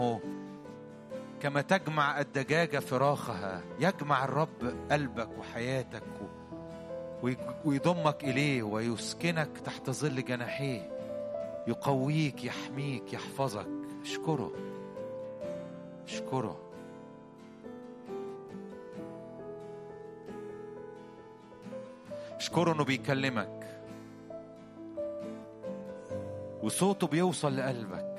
كما تجمع الدجاجة فراخها يجمع الرب قلبك وحياتك ويضمك إليه ويسكنك تحت ظل جناحيه يقويك يحميك يحفظك اشكره اشكره اشكره انه بيكلمك وصوته بيوصل لقلبك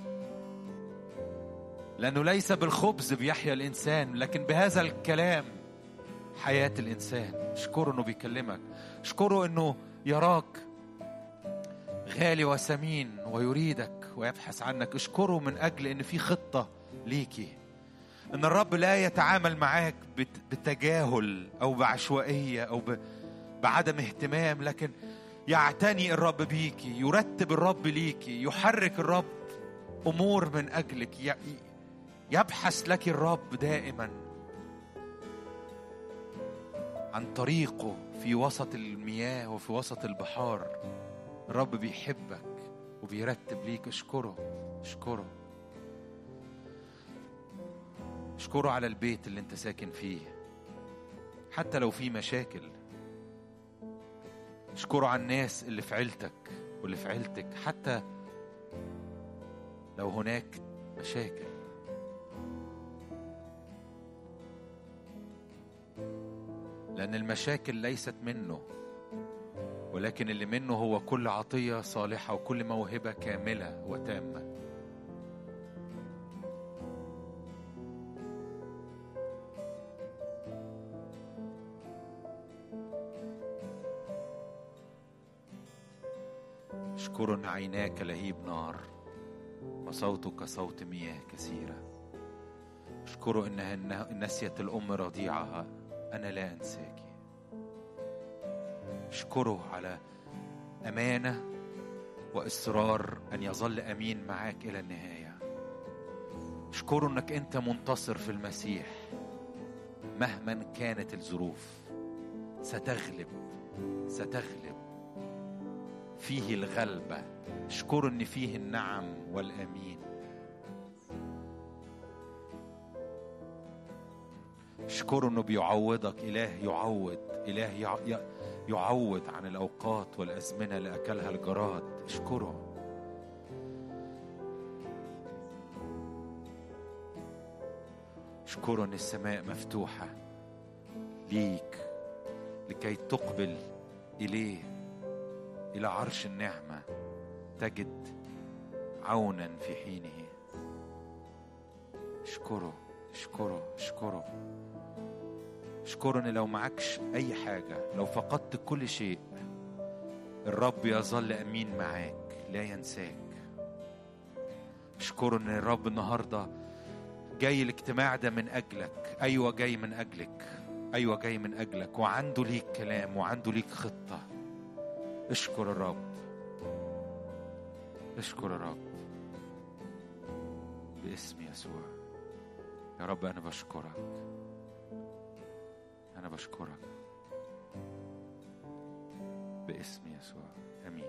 لأنه ليس بالخبز بيحيا الإنسان لكن بهذا الكلام حياة الإنسان اشكره إنه بيكلمك اشكره إنه يراك غالي وثمين ويريدك ويبحث عنك اشكره من أجل إن في خطة ليكي إن الرب لا يتعامل معاك بتجاهل أو بعشوائية أو بعدم اهتمام لكن يعتني الرب بيكي يرتب الرب ليكي يحرك الرب امور من اجلك يبحث لك الرب دائما عن طريقه في وسط المياه وفي وسط البحار الرب بيحبك وبيرتب ليك اشكره اشكره اشكره على البيت اللي انت ساكن فيه حتى لو في مشاكل اشكره على الناس اللي في عيلتك واللي في عيلتك حتى لو هناك مشاكل لأن المشاكل ليست منه ولكن اللي منه هو كل عطية صالحة وكل موهبة كاملة وتامة اشكر ان عيناك لهيب نار وصوتك صوت مياه كثيره اشكر انها نسيت الام رضيعها انا لا انساك اشكره على امانه واصرار ان يظل امين معاك الى النهايه اشكره انك انت منتصر في المسيح مهما كانت الظروف ستغلب ستغلب فيه الغلبة اشكر ان فيه النعم والامين اشكره انه بيعوضك اله يعوض اله يعوض عن الاوقات والازمنه اللي اكلها الجراد اشكره اشكره ان السماء مفتوحه ليك لكي تقبل اليه إلى عرش النعمة تجد عونا في حينه اشكره اشكره اشكره اشكره ان لو معكش اي حاجة لو فقدت كل شيء الرب يظل امين معاك لا ينساك اشكره ان الرب النهارده جاي الاجتماع ده من اجلك ايوه جاي من اجلك ايوه جاي من اجلك وعنده ليك كلام وعنده ليك خطه اشكر الرب اشكر الرب باسم يسوع يا رب انا بشكرك انا بشكرك باسم يسوع امين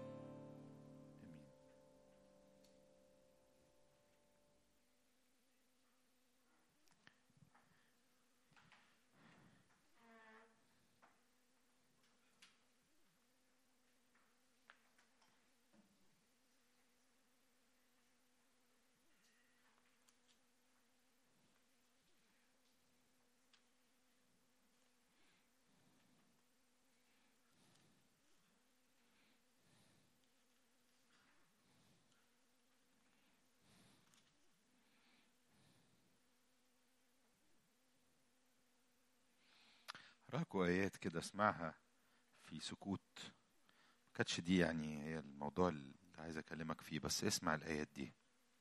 راكوا آيات كده اسمعها في سكوت ما كانتش دي يعني هي الموضوع اللي عايز أكلمك فيه بس اسمع الآيات دي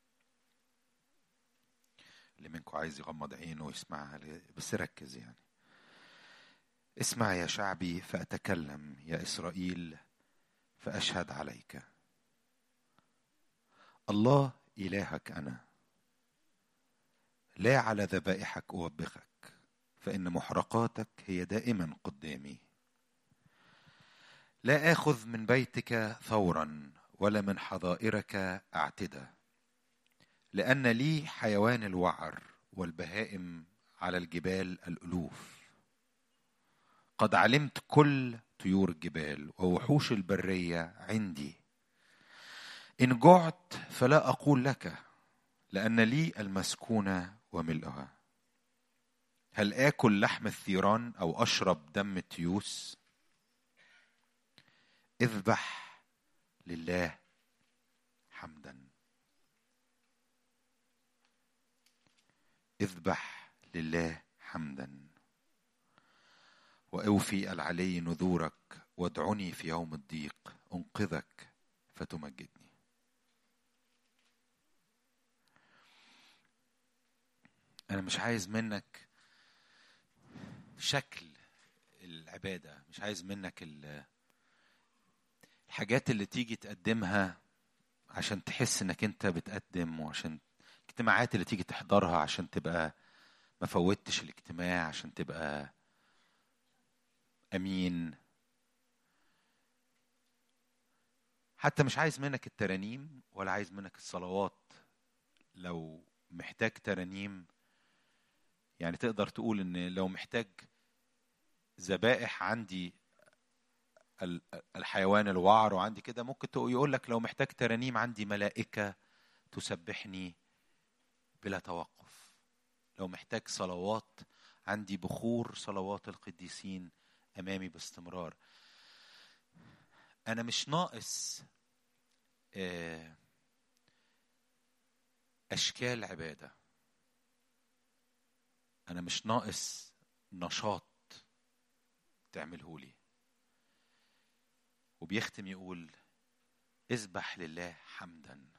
اللي منكم عايز يغمض عينه ويسمعها بس ركز يعني اسمع يا شعبي فأتكلم يا إسرائيل فأشهد عليك الله إلهك أنا لا على ذبائحك أوبخك فإن محرقاتك هي دائما قدامي لا آخذ من بيتك ثورا ولا من حظائرك أعتدى لأن لي حيوان الوعر والبهائم على الجبال الألوف قد علمت كل طيور الجبال ووحوش البرية عندي إن جعت فلا أقول لك لأن لي المسكونة وملئها هل آكل لحم الثيران أو أشرب دم التيوس اذبح لله حمدا اذبح لله حمدا واوفي العلي نذورك وادعني في يوم الضيق انقذك فتمجدني انا مش عايز منك شكل العباده مش عايز منك الحاجات اللي تيجي تقدمها عشان تحس انك انت بتقدم وعشان الاجتماعات اللي تيجي تحضرها عشان تبقى ما فوتش الاجتماع عشان تبقى امين حتى مش عايز منك الترانيم ولا عايز منك الصلوات لو محتاج ترانيم يعني تقدر تقول ان لو محتاج ذبائح عندي الحيوان الوعر وعندي كده ممكن يقول لك لو محتاج ترانيم عندي ملائكة تسبحني بلا توقف لو محتاج صلوات عندي بخور صلوات القديسين امامي باستمرار انا مش ناقص آه، اشكال عباده انا مش ناقص نشاط تعمله لي وبيختم يقول اذبح لله حمدا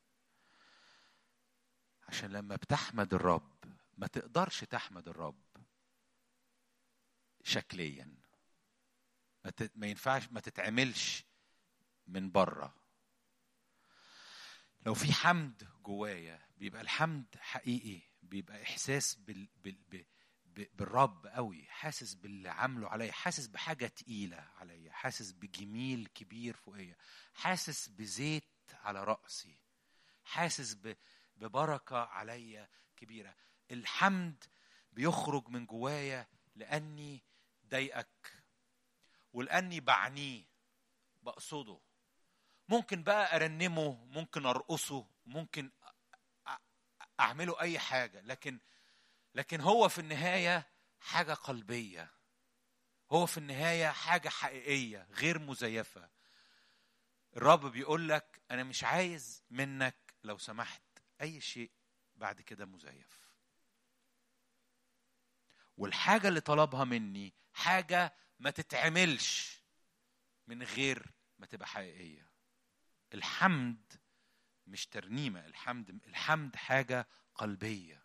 عشان لما بتحمد الرب ما تقدرش تحمد الرب شكليا ما, ما ينفعش ما تتعملش من بره لو في حمد جوايا بيبقى الحمد حقيقي بيبقى احساس بال... بال... بال... بالرب قوي حاسس باللي عامله عليا حاسس بحاجه تقيله عليا حاسس بجميل كبير فوقيا حاسس بزيت على راسي حاسس ب... ببركه عليا كبيره الحمد بيخرج من جوايا لاني ضايقك ولاني بعنيه بقصده ممكن بقى ارنمه ممكن ارقصه ممكن اعمله اي حاجه لكن لكن هو في النهايه حاجه قلبيه هو في النهايه حاجه حقيقيه غير مزيفه الرب بيقول لك انا مش عايز منك لو سمحت اي شيء بعد كده مزيف والحاجه اللي طلبها مني حاجه ما تتعملش من غير ما تبقى حقيقيه الحمد مش ترنيمه الحمد الحمد حاجه قلبيه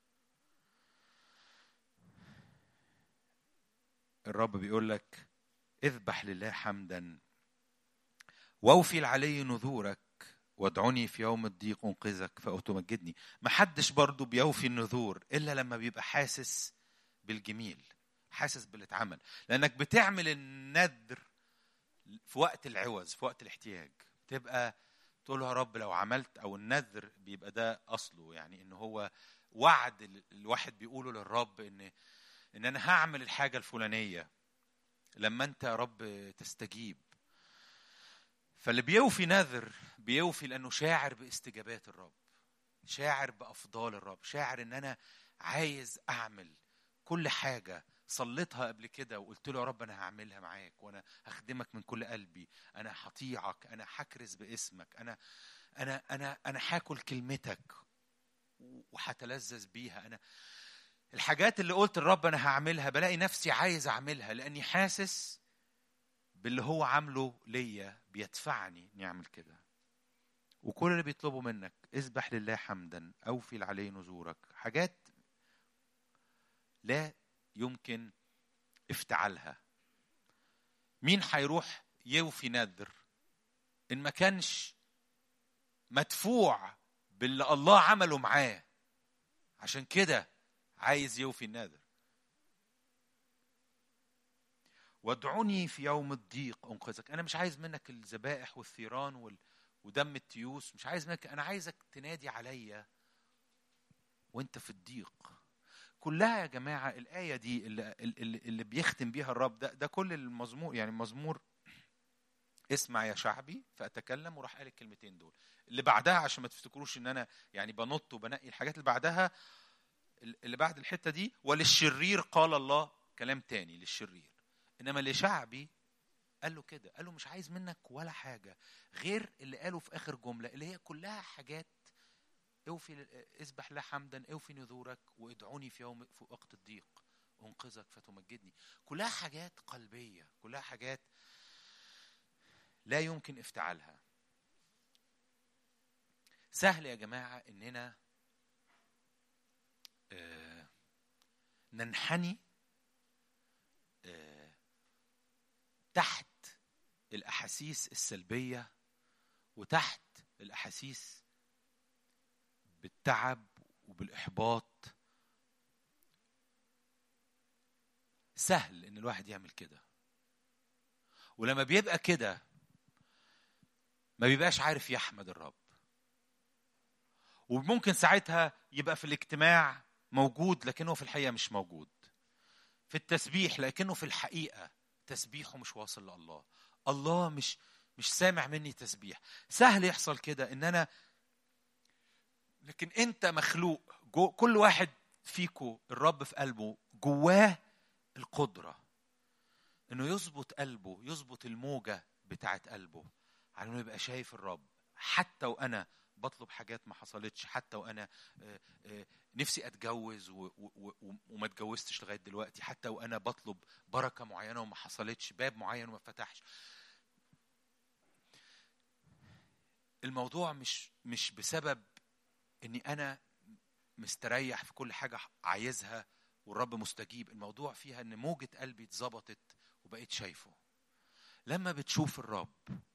الرب بيقول لك اذبح لله حمدا واوفي العلي نذورك وادعوني في يوم الضيق انقذك فأتمجدني ما حدش برضه بيوفي النذور الا لما بيبقى حاسس بالجميل حاسس باللي اتعمل لانك بتعمل النذر في وقت العوز في وقت الاحتياج تبقى تقول له يا رب لو عملت او النذر بيبقى ده اصله يعني ان هو وعد الواحد بيقوله للرب ان ان انا هعمل الحاجه الفلانيه لما انت يا رب تستجيب فاللي بيوفي نذر بيوفي لانه شاعر باستجابات الرب شاعر بافضال الرب شاعر ان انا عايز اعمل كل حاجه صليتها قبل كده وقلت له يا رب انا هعملها معاك وانا هخدمك من كل قلبي انا هطيعك انا هكرز باسمك انا انا انا انا هاكل كلمتك وهتلذذ بيها انا الحاجات اللي قلت الرب انا هعملها بلاقي نفسي عايز اعملها لاني حاسس باللي هو عامله ليا بيدفعني اني اعمل كده وكل اللي بيطلبه منك اذبح لله حمدا اوفي عليه نذورك حاجات لا يمكن افتعالها مين هيروح يوفي نذر ان ما كانش مدفوع باللي الله عمله معاه عشان كده عايز يوفي النذر وادعوني في يوم الضيق انقذك انا مش عايز منك الذبائح والثيران وال... ودم التيوس مش عايز منك انا عايزك تنادي عليا وانت في الضيق كلها يا جماعه الايه دي اللي, اللي, اللي بيختم بيها الرب ده ده كل المزمور يعني المزمور اسمع يا شعبي فاتكلم وراح قال الكلمتين دول اللي بعدها عشان ما تفتكروش ان انا يعني بنط وبنقي الحاجات اللي بعدها اللي بعد الحته دي وللشرير قال الله كلام تاني للشرير انما لشعبي قال له كده قال له مش عايز منك ولا حاجه غير اللي قاله في اخر جمله اللي هي كلها حاجات اوفي اذبح لا حمدا اوفي نذورك وادعوني في يوم في وقت الضيق انقذك فتمجدني كلها حاجات قلبيه كلها حاجات لا يمكن افتعالها سهل يا جماعه اننا آه ننحني آه تحت الاحاسيس السلبيه وتحت الاحاسيس بالتعب وبالاحباط سهل ان الواحد يعمل كده ولما بيبقى كده ما بيبقاش عارف يحمد الرب وممكن ساعتها يبقى في الاجتماع موجود لكنه في الحقيقه مش موجود في التسبيح لكنه في الحقيقه تسبيحه مش واصل لله الله مش مش سامع مني تسبيح سهل يحصل كده ان انا لكن انت مخلوق جو كل واحد فيكو الرب في قلبه جواه القدرة انه يظبط قلبه يظبط الموجة بتاعت قلبه على انه يبقى شايف الرب حتى وانا بطلب حاجات ما حصلتش حتى وانا نفسي اتجوز وما اتجوزتش لغايه دلوقتي حتى وانا بطلب بركه معينه وما حصلتش باب معين وما فتحش الموضوع مش مش بسبب اني انا مستريح في كل حاجه عايزها والرب مستجيب الموضوع فيها ان موجه قلبي اتظبطت وبقيت شايفه لما بتشوف الرب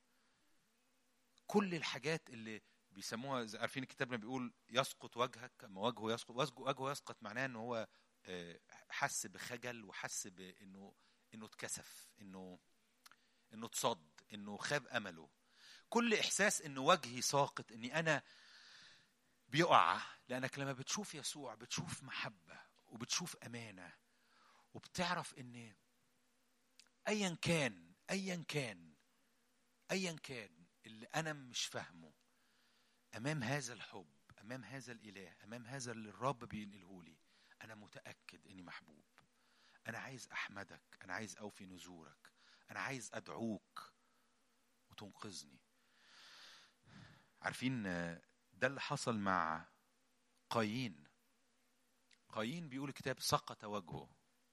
كل الحاجات اللي بيسموها عارفين الكتاب بيقول يسقط وجهك اما وجهه يسقط وجهه يسقط معناه ان هو حس بخجل وحس بانه انه اتكسف انه انه اتصد انه خاب امله كل احساس ان وجهي ساقط اني انا بيقع لانك لما بتشوف يسوع بتشوف محبه وبتشوف امانه وبتعرف ان ايا كان ايا كان ايا كان اللي انا مش فاهمه امام هذا الحب امام هذا الاله امام هذا اللي الرب بينقله لي انا متاكد اني محبوب انا عايز احمدك انا عايز اوفي نذورك انا عايز ادعوك وتنقذني عارفين ده اللي حصل مع قايين قايين بيقول الكتاب سقط وجهه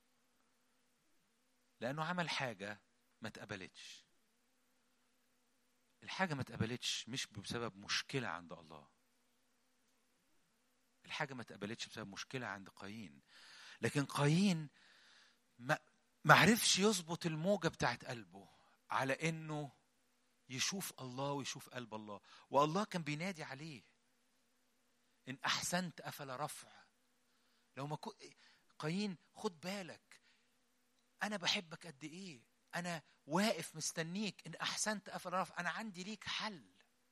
لانه عمل حاجه ما اتقبلتش الحاجه ما اتقبلتش مش بسبب مشكله عند الله الحاجه ما اتقبلتش بسبب مشكله عند قايين لكن قايين ما ما عرفش يظبط الموجه بتاعت قلبه على انه يشوف الله ويشوف قلب الله والله كان بينادي عليه ان احسنت افلا رفع لو ما كنت قايين خد بالك انا بحبك قد ايه انا واقف مستنيك ان احسنت افلا رفع انا عندي ليك حل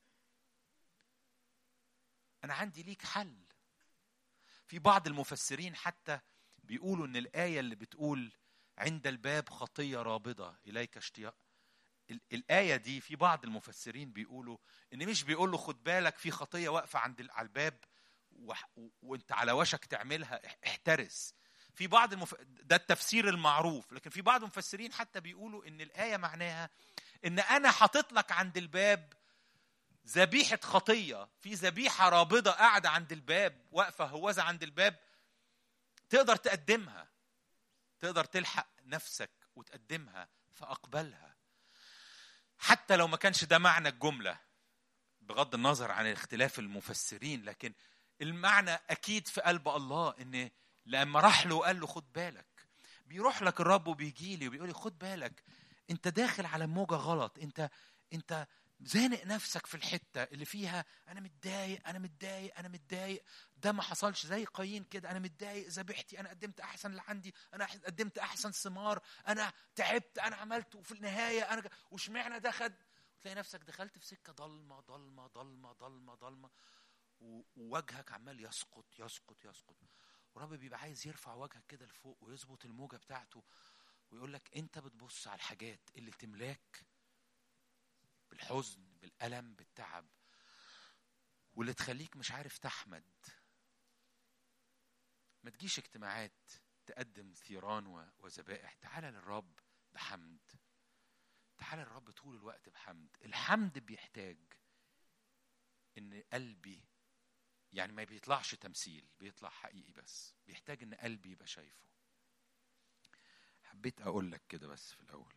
انا عندي ليك حل في بعض المفسرين حتى بيقولوا ان الايه اللي بتقول عند الباب خطيه رابضه اليك اشتياق الآية دي في بعض المفسرين بيقولوا إن مش بيقول له خد بالك في خطية واقفة عند على الباب وأنت على وشك تعملها احترس. في بعض المف... ده التفسير المعروف لكن في بعض المفسرين حتى بيقولوا إن الآية معناها إن أنا حاطط لك عند الباب ذبيحة خطية في ذبيحة رابضة قاعدة عند الباب واقفة هوذا عند الباب تقدر تقدمها تقدر تلحق نفسك وتقدمها فأقبلها حتى لو ما كانش ده معنى الجملة بغض النظر عن اختلاف المفسرين لكن المعنى أكيد في قلب الله إن لما راح له وقال له خد بالك بيروح لك الرب وبيجي لي وبيقول لي خد بالك أنت داخل على موجة غلط أنت أنت زانق نفسك في الحتة اللي فيها أنا متضايق أنا متضايق أنا متضايق ده ما حصلش زي قايين كده أنا متضايق ذبحتي أنا قدمت أحسن اللي عندي أنا قدمت أحسن ثمار أنا تعبت أنا عملت وفي النهاية أنا واشمعنى ده خد تلاقي نفسك دخلت في سكه ضلمه ضلمه ضلمه ضلمه ضلمه ووجهك عمال يسقط يسقط يسقط ورب بيبقى عايز يرفع وجهك كده لفوق ويظبط الموجه بتاعته ويقول لك انت بتبص على الحاجات اللي تملاك بالحزن بالالم بالتعب واللي تخليك مش عارف تحمد ما تجيش اجتماعات تقدم ثيران وذبائح تعال للرب بحمد تعال للرب طول الوقت بحمد الحمد بيحتاج ان قلبي يعني ما بيطلعش تمثيل بيطلع حقيقي بس بيحتاج ان قلبي يبقى شايفه حبيت اقول لك كده بس في الاول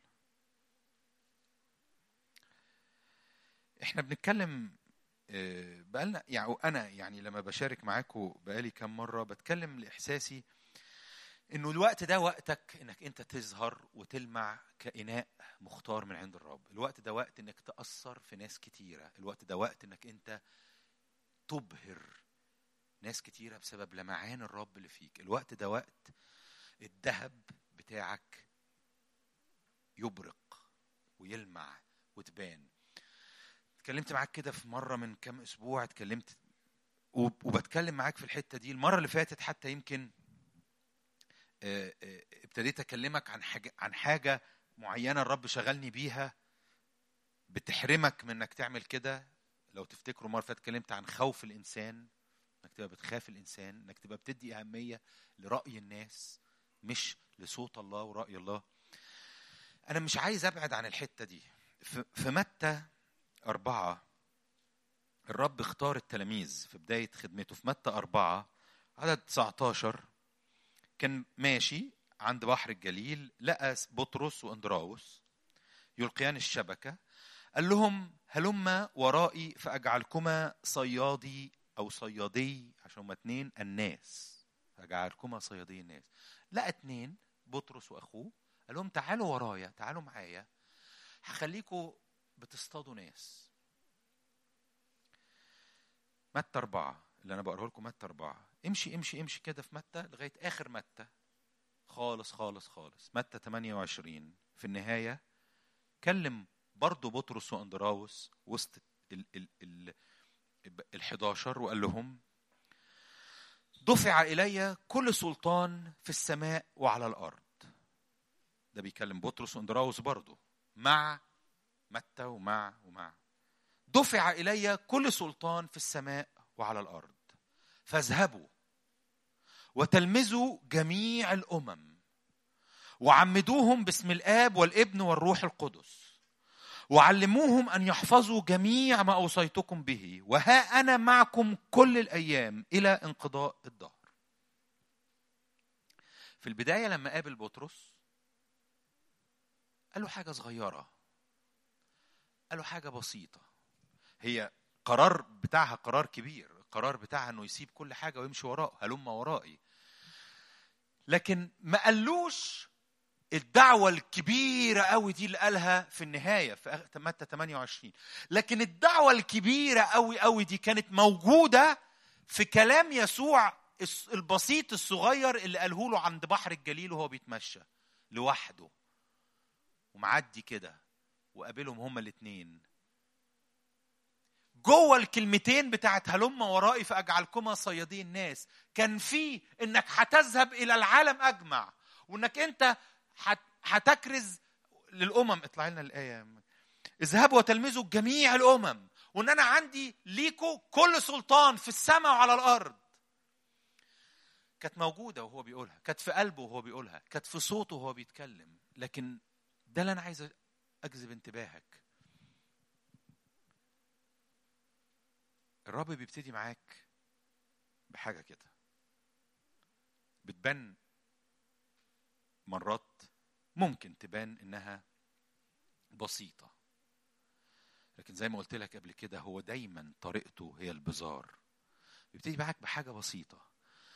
احنا بنتكلم آه، بقالنا يعني انا يعني لما بشارك معاكم بقالي كام مره بتكلم لاحساسي انه الوقت ده وقتك انك انت تظهر وتلمع كاناء مختار من عند الرب الوقت ده وقت انك تاثر في ناس كتيره الوقت ده وقت انك انت تبهر ناس كتيره بسبب لمعان الرب اللي فيك الوقت ده وقت الذهب بتاعك يبرق ويلمع وتبان اتكلمت معاك كده في مره من كام اسبوع اتكلمت وبتكلم معاك في الحته دي المره اللي فاتت حتى يمكن آه، آه، ابتديت اكلمك عن حاجه عن حاجه معينه الرب شغلني بيها بتحرمك من انك تعمل كده لو تفتكروا مره فاتت اتكلمت عن خوف الانسان انك تبقى بتخاف الانسان انك تبقى بتدي اهميه لراي الناس مش لصوت الله وراي الله انا مش عايز ابعد عن الحته دي في متى أربعة الرب اختار التلاميذ في بداية خدمته في متى أربعة عدد 19 كان ماشي عند بحر الجليل لقى بطرس واندراوس يلقيان الشبكة قال لهم هلما ورائي فأجعلكما صيادي أو صيادي عشان هما اتنين الناس أجعلكما صيادي الناس لقى اتنين بطرس وأخوه قال لهم تعالوا ورايا تعالوا معايا هخليكوا بتصطادوا ناس متى أربعة اللي أنا بقراه لكم متى أربعة امشي امشي امشي كده في متى لغاية آخر متى خالص خالص خالص متى 28 في النهاية كلم برضه بطرس واندراوس وسط ال ال ال ال 11 وقال لهم دفع إلي كل سلطان في السماء وعلى الأرض ده بيكلم بطرس واندراوس برضه مع متى ومع ومع دفع الي كل سلطان في السماء وعلى الارض فاذهبوا وتلمذوا جميع الامم وعمدوهم باسم الاب والابن والروح القدس وعلموهم ان يحفظوا جميع ما اوصيتكم به وها انا معكم كل الايام الى انقضاء الدهر في البدايه لما قابل بطرس قال له حاجه صغيره قال له حاجه بسيطه هي قرار بتاعها قرار كبير القرار بتاعها انه يسيب كل حاجه ويمشي وراه هلم ورائي لكن ما قالوش الدعوة الكبيرة قوي دي اللي قالها في النهاية في متى 28 لكن الدعوة الكبيرة قوي قوي دي كانت موجودة في كلام يسوع البسيط الصغير اللي قاله له عند بحر الجليل وهو بيتمشى لوحده ومعدي كده وقابلهم هما الاثنين جوه الكلمتين بتاعت هلم ورائي فاجعلكما صيادي الناس كان في انك هتذهب الى العالم اجمع وانك انت هتكرز للامم اطلع لنا الايه اذهبوا وتلمذوا جميع الامم وان انا عندي ليكوا كل سلطان في السماء وعلى الارض كانت موجوده وهو بيقولها كانت في قلبه وهو بيقولها كانت في صوته وهو بيتكلم لكن ده اللي انا عايز اجذب انتباهك الرب بيبتدي معاك بحاجه كده بتبان مرات ممكن تبان انها بسيطه لكن زي ما قلت لك قبل كده هو دايما طريقته هي البزار بيبتدي معاك بحاجه بسيطه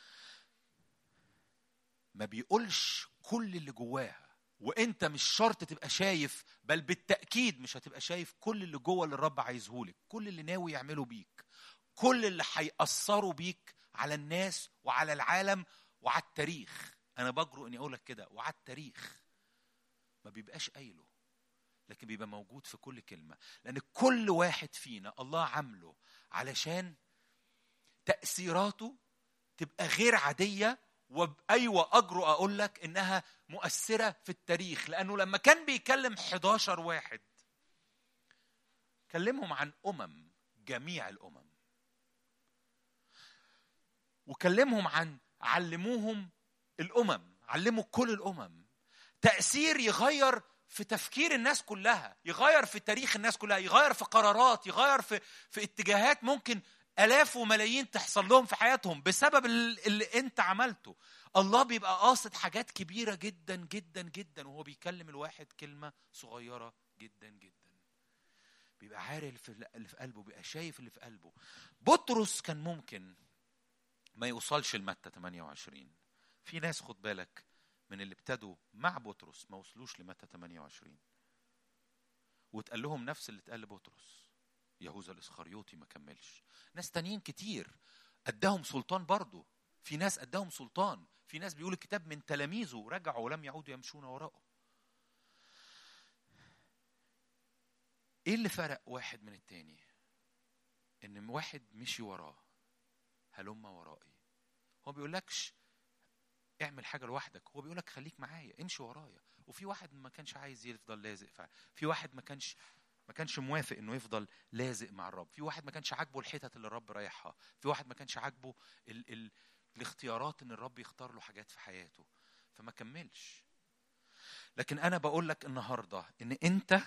ما بيقولش كل اللي جواها وانت مش شرط تبقى شايف بل بالتاكيد مش هتبقى شايف كل اللي جوه اللي الرب عايزهولك كل اللي ناوي يعمله بيك كل اللي هيأثروا بيك على الناس وعلى العالم وعلى التاريخ انا بجرؤ اني اقول لك كده وعلى التاريخ ما بيبقاش قايله لكن بيبقى موجود في كل كلمة لأن كل واحد فينا الله عامله علشان تأثيراته تبقى غير عادية وبأيوة أجرؤ أقول لك إنها مؤثرة في التاريخ لأنه لما كان بيكلم 11 واحد كلمهم عن أمم جميع الأمم وكلمهم عن علموهم الأمم علموا كل الأمم تأثير يغير في تفكير الناس كلها يغير في تاريخ الناس كلها يغير في قرارات يغير في في اتجاهات ممكن الاف وملايين تحصل لهم في حياتهم بسبب اللي انت عملته الله بيبقى قاصد حاجات كبيره جدا جدا جدا وهو بيكلم الواحد كلمه صغيره جدا جدا بيبقى عارف اللي في قلبه بيبقى شايف اللي في قلبه بطرس كان ممكن ما يوصلش لمتى 28 في ناس خد بالك من اللي ابتدوا مع بطرس ما وصلوش لمتى 28 واتقال لهم نفس اللي اتقال لبطرس يهوذا الاسخريوطي ما كملش ناس تانيين كتير اداهم سلطان برضه في ناس اداهم سلطان في ناس بيقول الكتاب من تلاميذه رجعوا ولم يعودوا يمشون وراءه ايه اللي فرق واحد من التاني ان واحد مشي وراه هلم ورائي هو بيقولكش اعمل حاجه لوحدك هو بيقولك خليك معايا امشي ورايا وفي واحد ما كانش عايز يفضل لازق في واحد ما كانش ما كانش موافق انه يفضل لازق مع الرب في واحد ما كانش عاجبه الحتت اللي الرب رايحها في واحد ما كانش عاجبه ال ال الاختيارات ان الرب يختار له حاجات في حياته فما كملش لكن انا بقول لك النهارده ان انت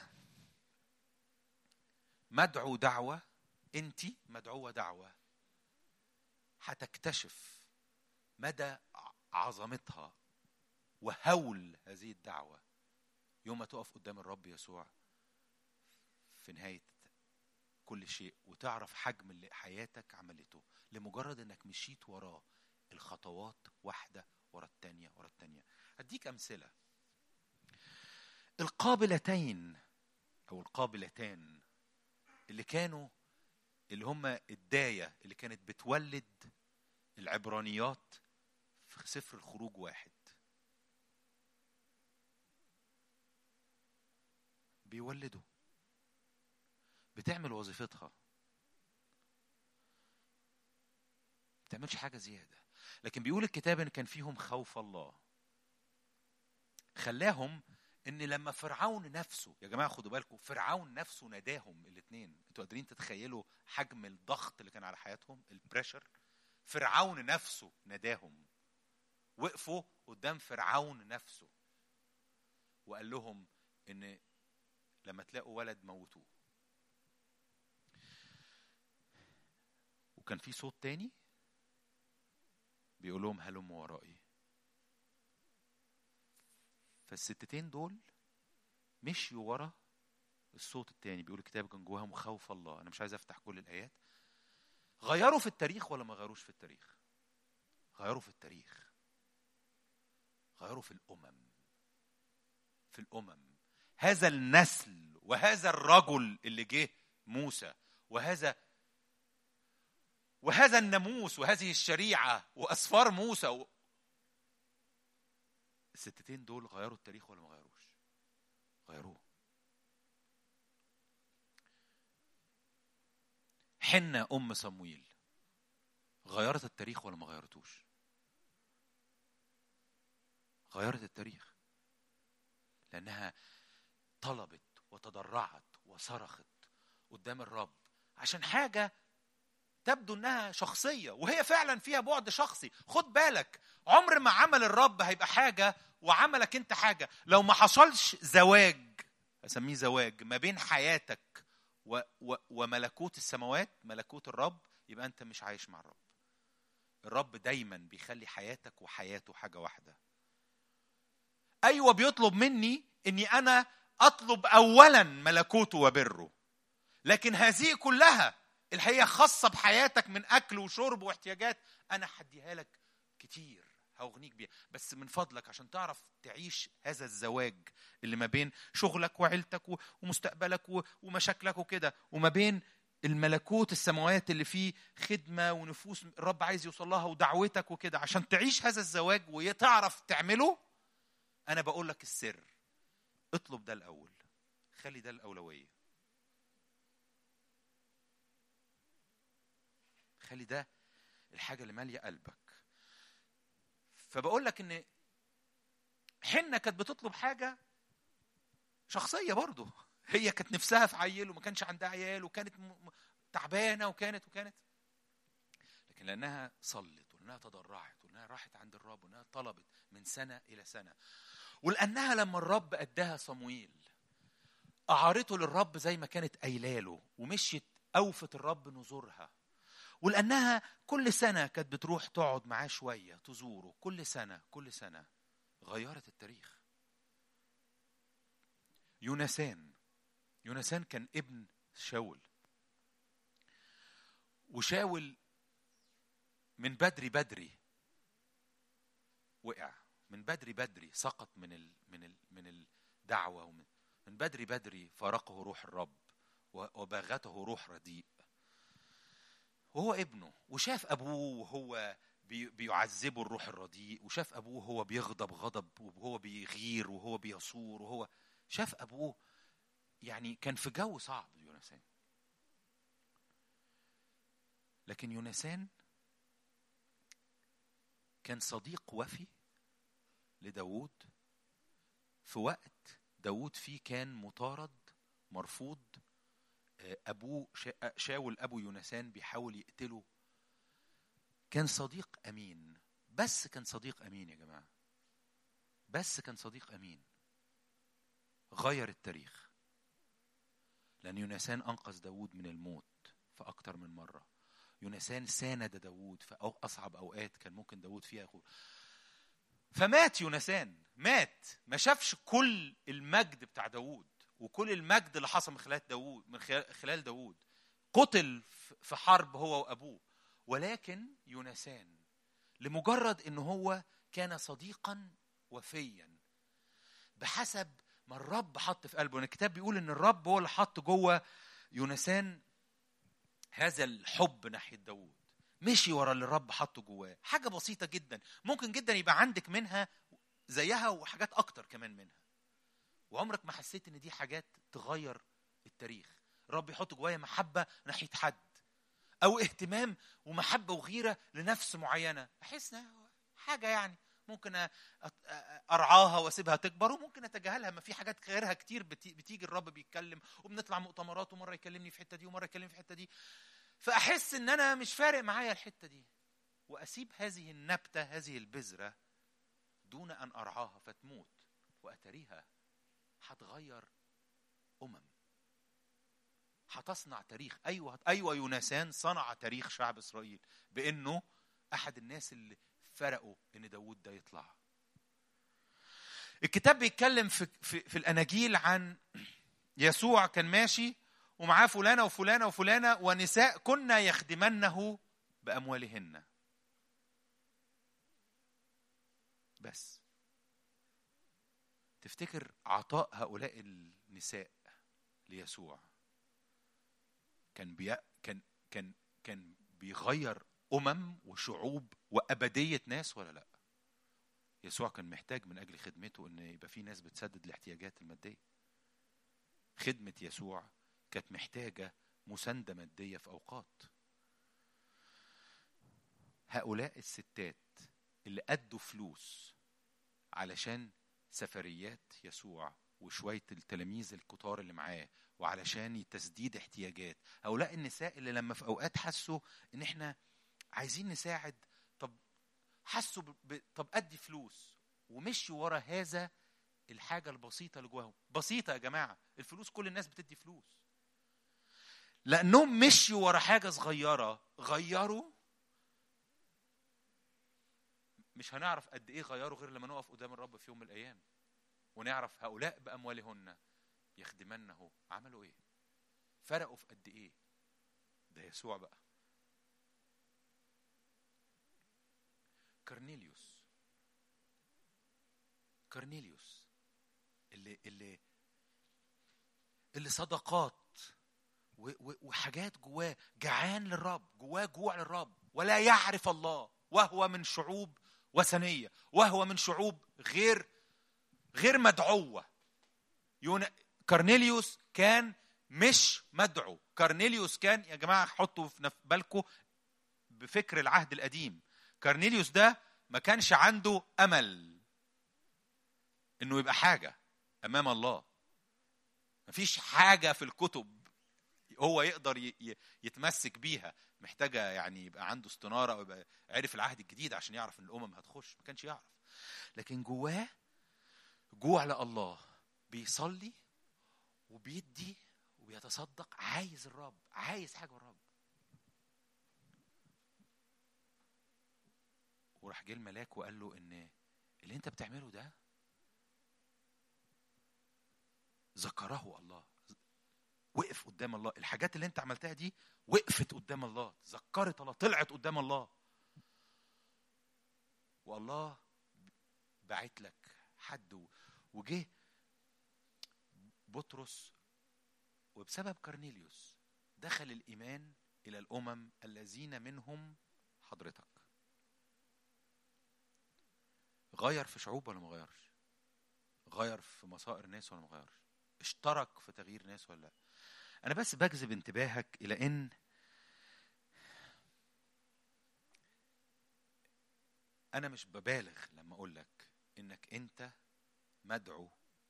مدعو دعوه انت مدعوه دعوه هتكتشف مدى عظمتها وهول هذه الدعوه يوم ما تقف قدام الرب يسوع في نهايه كل شيء وتعرف حجم اللي حياتك عملته لمجرد انك مشيت وراه الخطوات واحده ورا الثانيه ورا الثانيه اديك امثله القابلتين او القابلتان اللي كانوا اللي هم الدايه اللي كانت بتولد العبرانيات في سفر الخروج واحد بيولدوا بتعمل وظيفتها ما بتعملش حاجه زياده لكن بيقول الكتاب ان كان فيهم خوف الله خلاهم ان لما فرعون نفسه يا جماعه خدوا بالكم فرعون نفسه ناداهم الاثنين انتوا قادرين تتخيلوا حجم الضغط اللي كان على حياتهم البريشر فرعون نفسه ناداهم وقفوا قدام فرعون نفسه وقال لهم ان لما تلاقوا ولد موتوه وكان في صوت تاني بيقول لهم هلموا ورائي فالستتين دول مشيوا ورا الصوت التاني بيقول الكتاب كان جواهم خوف الله انا مش عايز افتح كل الايات غيروا في التاريخ ولا ما غيروش في التاريخ غيروا في التاريخ غيروا في الامم في الامم هذا النسل وهذا الرجل اللي جه موسى وهذا وهذا الناموس وهذه الشريعه واسفار موسى و... الستتين دول غيروا التاريخ ولا ما غيروش غيروه حنة أم صمويل غيرت التاريخ ولا ما غيرتوش غيرت التاريخ لأنها طلبت وتضرعت وصرخت قدام الرب عشان حاجة تبدو انها شخصيه وهي فعلا فيها بعد شخصي خد بالك عمر ما عمل الرب هيبقى حاجه وعملك انت حاجه لو ما حصلش زواج اسميه زواج ما بين حياتك و و وملكوت السماوات ملكوت الرب يبقى انت مش عايش مع الرب الرب دايما بيخلي حياتك وحياته حاجه واحده ايوه بيطلب مني اني انا اطلب اولا ملكوته وبره لكن هذه كلها الحقيقه خاصه بحياتك من اكل وشرب واحتياجات انا هديها لك كتير هغنيك بيها بس من فضلك عشان تعرف تعيش هذا الزواج اللي ما بين شغلك وعيلتك ومستقبلك ومشاكلك وكده وما بين الملكوت السماوات اللي فيه خدمة ونفوس الرب عايز يوصل لها ودعوتك وكده عشان تعيش هذا الزواج وتعرف تعمله أنا بقول لك السر اطلب ده الأول خلي ده الاولويه خلي ده الحاجه اللي ماليه قلبك فبقول لك ان حنه كانت بتطلب حاجه شخصيه برضه هي كانت نفسها في عيل وما كانش عندها عيال وكانت تعبانه وكانت وكانت لكن لانها صلت وانها تضرعت وانها راحت عند الرب وانها طلبت من سنه الى سنه ولانها لما الرب اداها صمويل اعارته للرب زي ما كانت قايله له ومشيت اوفت الرب نذورها ولانها كل سنه كانت بتروح تقعد معاه شويه تزوره كل سنه كل سنه غيرت التاريخ يونسان يونسان كان ابن شاول وشاول من بدري بدري وقع من بدري بدري سقط من ال من ال من الدعوه ومن من بدري بدري فارقه روح الرب وباغته روح رديء وهو ابنه وشاف ابوه وهو بيعذبه الروح الرديء وشاف ابوه وهو بيغضب غضب وهو بيغير وهو بيصور وهو شاف ابوه يعني كان في جو صعب يونسان لكن يونسان كان صديق وفي لداود في وقت داود فيه كان مطارد مرفوض آه، أبوه شاول أبو يونسان بيحاول يقتله كان صديق أمين بس كان صديق أمين يا جماعة بس كان صديق أمين غير التاريخ لأن يونسان أنقذ داود من الموت في أكتر من مرة يونسان ساند داود في أصعب أوقات كان ممكن داود فيها يقول فمات يونسان مات ما شافش كل المجد بتاع داود وكل المجد اللي حصل من خلال داود من خلال داود قتل في حرب هو وأبوه ولكن يونسان لمجرد ان هو كان صديقا وفيا بحسب ما الرب حط في قلبه الكتاب بيقول ان الرب هو اللي حط جوه يونسان هذا الحب ناحيه داوود مشي ورا اللي الرب حطه جواه حاجه بسيطه جدا ممكن جدا يبقى عندك منها زيها وحاجات اكتر كمان منها وعمرك ما حسيت ان دي حاجات تغير التاريخ الرب يحط جوايا محبه ناحيه حد او اهتمام ومحبه وغيره لنفس معينه احس حاجه يعني ممكن ارعاها واسيبها تكبر وممكن اتجاهلها ما في حاجات غيرها كتير بتيجي الرب بيتكلم وبنطلع مؤتمرات ومره يكلمني في الحته دي ومره يكلمني في الحته دي فاحس ان انا مش فارق معايا الحته دي واسيب هذه النبته هذه البذره دون ان ارعاها فتموت واتريها هتغير امم هتصنع تاريخ ايوه ايوه يونسان صنع تاريخ شعب اسرائيل بانه احد الناس اللي فرقوا ان داوود ده يطلع الكتاب بيتكلم في, في, في الاناجيل عن يسوع كان ماشي ومعاه فلانه وفلانه وفلانه ونساء كنا يخدمنه باموالهن بس تفتكر عطاء هؤلاء النساء ليسوع كان بي... كان كان كان بيغير امم وشعوب وابديه ناس ولا لا يسوع كان محتاج من اجل خدمته ان يبقى في ناس بتسدد الاحتياجات الماديه خدمه يسوع كانت محتاجه مسانده ماديه في اوقات هؤلاء الستات اللي ادوا فلوس علشان سفريات يسوع وشوية التلاميذ الكتار اللي معاه وعلشان تسديد احتياجات هؤلاء النساء اللي لما في أوقات حسوا إن إحنا عايزين نساعد طب حسوا ب... طب أدي فلوس ومشوا ورا هذا الحاجة البسيطة اللي جواهم بسيطة يا جماعة الفلوس كل الناس بتدي فلوس لأنهم مشوا ورا حاجة صغيرة غيروا مش هنعرف قد ايه غيروا غير لما نقف قدام الرب في يوم من الايام ونعرف هؤلاء باموالهن يخدمنه عملوا ايه فرقوا في قد ايه ده يسوع بقى كرنيليوس كرنيليوس اللي اللي اللي صدقات وحاجات جواه جعان للرب جواه جوع للرب ولا يعرف الله وهو من شعوب وثنيه وهو من شعوب غير غير مدعوه كارنيليوس كان مش مدعو كارنيليوس كان يا جماعه حطوا في بالكم بفكر العهد القديم كارنيليوس ده ما كانش عنده امل انه يبقى حاجه امام الله مفيش حاجه في الكتب هو يقدر يتمسك بيها محتاجه يعني يبقى عنده استناره او يبقى عرف العهد الجديد عشان يعرف ان الامم هتخش ما كانش يعرف لكن جواه جوع لله بيصلي وبيدي وبيتصدق عايز الرب عايز حاجه من الرب وراح جه الملاك وقال له ان اللي انت بتعمله ده ذكره الله وقف قدام الله الحاجات اللي انت عملتها دي وقفت قدام الله ذكرت الله طلعت قدام الله والله بعت لك حد وجه بطرس وبسبب كارنيليوس دخل الايمان الى الامم الذين منهم حضرتك غير في شعوب ولا ما غيرش غير في مصائر ناس ولا ما غيرش اشترك في تغيير ناس ولا لا انا بس بجذب انتباهك الى ان انا مش ببالغ لما اقول لك انك انت مدعو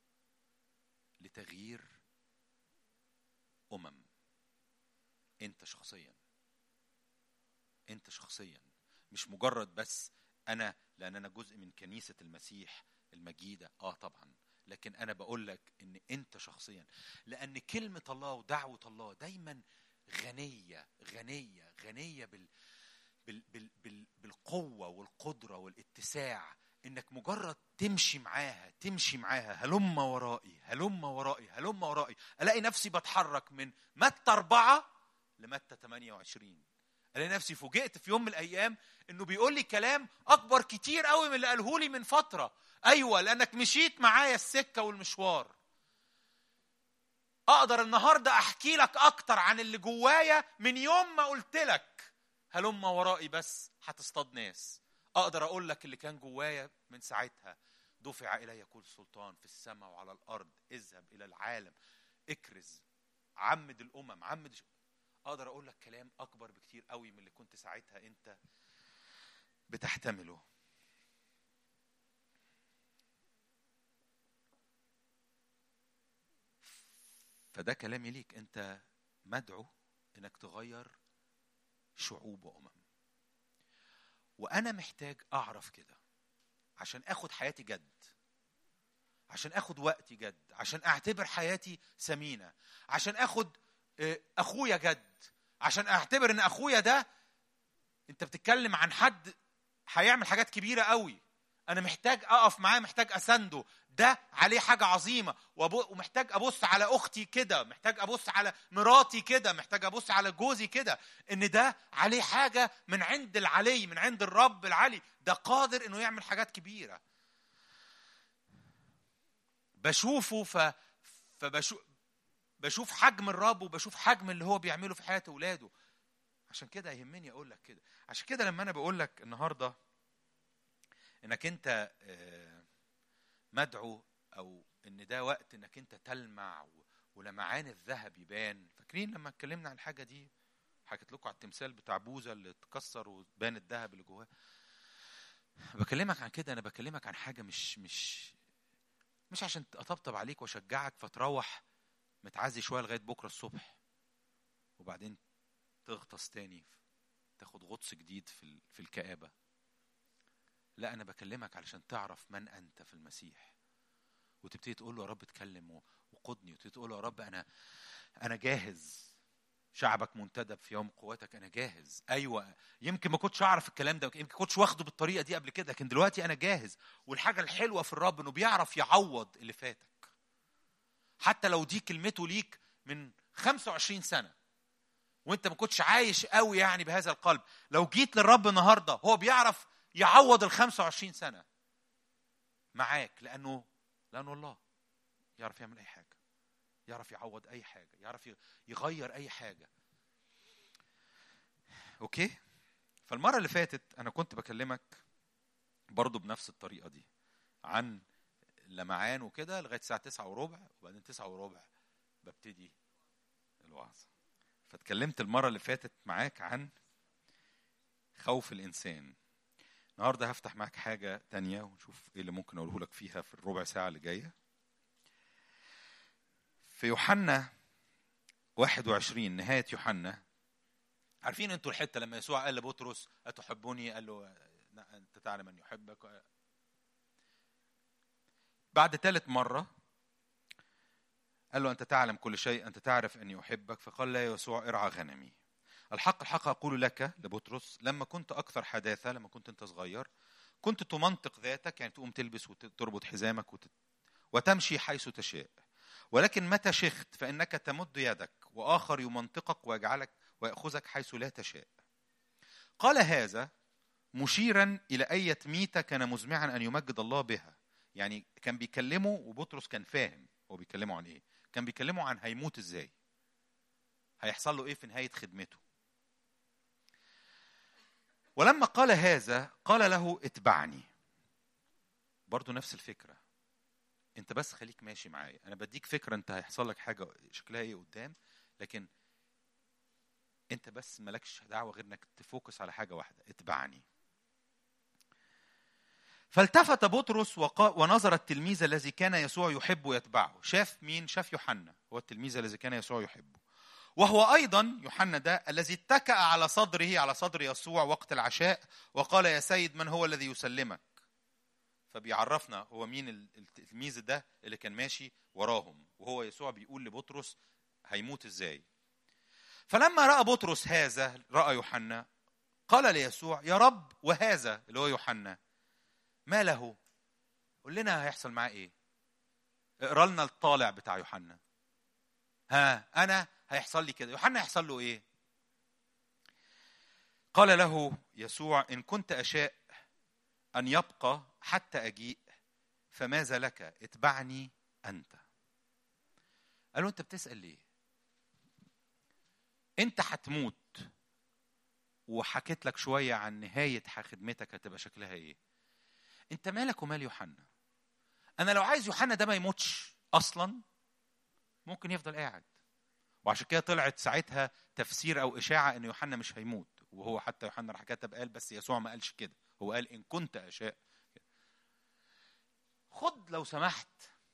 لتغيير امم انت شخصيا انت شخصيا مش مجرد بس انا لان انا جزء من كنيسه المسيح المجيده اه طبعا لكن انا بقول لك ان انت شخصيا لان كلمه الله ودعوه الله دايما غنيه غنيه غنيه بال بال بال بال بالقوه والقدره والاتساع انك مجرد تمشي معاها تمشي معاها هلم ورائي هلم ورائي هلم ورائي الاقي نفسي بتحرك من متى أربعة لمتى 28 الاقي نفسي فوجئت في يوم من الايام انه بيقول لي كلام اكبر كتير قوي من اللي قاله لي من فتره ايوه لانك مشيت معايا السكه والمشوار اقدر النهارده احكي لك اكتر عن اللي جوايا من يوم ما قلت لك هلم ورائي بس هتصطاد ناس اقدر اقول لك اللي كان جوايا من ساعتها دفع الي كل سلطان في السماء وعلى الارض اذهب الى العالم اكرز عمد الامم عمد اقدر اقول لك كلام اكبر بكتير قوي من اللي كنت ساعتها انت بتحتمله فده كلامي ليك انت مدعو انك تغير شعوب وامم وانا محتاج اعرف كده عشان اخد حياتي جد عشان اخد وقتي جد عشان اعتبر حياتي ثمينه عشان اخد آه، اخويا جد عشان اعتبر ان اخويا ده انت بتتكلم عن حد هيعمل حاجات كبيره قوي انا محتاج اقف معاه محتاج اسنده ده عليه حاجه عظيمه ومحتاج ابص على اختي كده محتاج ابص على مراتي كده محتاج ابص على جوزي كده ان ده عليه حاجه من عند العلي من عند الرب العلي ده قادر انه يعمل حاجات كبيره بشوفه ف فبشوف بشوف حجم الرب وبشوف حجم اللي هو بيعمله في حياه اولاده عشان كده يهمني اقول لك كده عشان كده لما انا بقول لك النهارده انك انت آه، مدعو او ان ده وقت انك انت تلمع ولمعان الذهب يبان فاكرين لما اتكلمنا عن الحاجه دي حكيت لكم على التمثال بتاع بوذا اللي اتكسر وبان الذهب اللي جواه بكلمك عن كده انا بكلمك عن حاجه مش مش مش عشان اطبطب عليك واشجعك فتروح متعزي شويه لغايه بكره الصبح وبعدين تغطس تاني تاخد غطس جديد في في الكآبه لا انا بكلمك علشان تعرف من انت في المسيح وتبتدي تقول له يا رب اتكلم وقودني وتبتدي تقول له يا رب انا انا جاهز شعبك منتدب في يوم قوتك انا جاهز ايوه يمكن ما كنتش اعرف الكلام ده يمكن كنتش واخده بالطريقه دي قبل كده لكن دلوقتي انا جاهز والحاجه الحلوه في الرب انه بيعرف يعوض اللي فاتك حتى لو دي كلمته ليك من 25 سنه وانت ما كنتش عايش قوي يعني بهذا القلب لو جيت للرب النهارده هو بيعرف يعوض ال 25 سنه معاك لانه لانه الله يعرف يعمل اي حاجه يعرف يعوض اي حاجه يعرف يغير اي حاجه اوكي فالمره اللي فاتت انا كنت بكلمك برضو بنفس الطريقه دي عن اللمعان وكده لغايه الساعه 9 وربع وبعدين 9 وربع ببتدي الوعظ فاتكلمت المره اللي فاتت معاك عن خوف الانسان النهارده هفتح معاك حاجه تانية ونشوف ايه اللي ممكن اقوله لك فيها في الربع ساعه اللي جايه في يوحنا 21 نهايه يوحنا عارفين انتوا الحته لما يسوع قال لبطرس اتحبني قال له لا انت تعلم ان يحبك بعد ثالث مره قال له انت تعلم كل شيء انت تعرف اني احبك فقال لا يسوع ارعى غنمي الحق الحق اقول لك لبطرس لما كنت اكثر حداثه لما كنت انت صغير كنت تمنطق ذاتك يعني تقوم تلبس وتربط حزامك وتت... وتمشي حيث تشاء ولكن متى شخت فانك تمد يدك واخر يمنطقك ويجعلك ويأخذك حيث لا تشاء قال هذا مشيرا إلى أية ميتة كان مزمعا أن يمجد الله بها يعني كان بيكلمه وبطرس كان فاهم هو بيكلمه عن إيه كان بيكلمه عن هيموت إزاي هيحصل له إيه في نهاية خدمته ولما قال هذا قال له اتبعني برضو نفس الفكرة انت بس خليك ماشي معايا انا بديك فكرة انت هيحصل لك حاجة شكلها ايه قدام لكن انت بس مالكش دعوه غير انك تفوكس على حاجه واحده اتبعني فالتفت بطرس ونظر التلميذ الذي كان يسوع يحب يتبعه شاف مين شاف يوحنا هو التلميذ الذي كان يسوع يحبه وهو ايضا يوحنا ده الذي اتكأ على صدره على صدر يسوع وقت العشاء وقال يا سيد من هو الذي يسلمك فبيعرفنا هو مين التلميذ ده اللي كان ماشي وراهم وهو يسوع بيقول لبطرس هيموت ازاي فلما راى بطرس هذا راى يوحنا قال ليسوع يا رب وهذا اللي هو يوحنا ما له قول لنا هيحصل معاه ايه اقرا لنا الطالع بتاع يوحنا ها انا هيحصل لي كده يوحنا هيحصل له ايه قال له يسوع ان كنت اشاء ان يبقى حتى اجيء فماذا لك اتبعني انت قال له انت بتسال ليه انت هتموت وحكيت لك شويه عن نهايه خدمتك هتبقى شكلها ايه انت مالك ومال يوحنا انا لو عايز يوحنا ده ما يموتش اصلا ممكن يفضل قاعد وعشان كده طلعت ساعتها تفسير او اشاعه ان يوحنا مش هيموت وهو حتى يوحنا راح كتب قال بس يسوع ما قالش كده هو قال ان كنت اشاء خد لو سمحت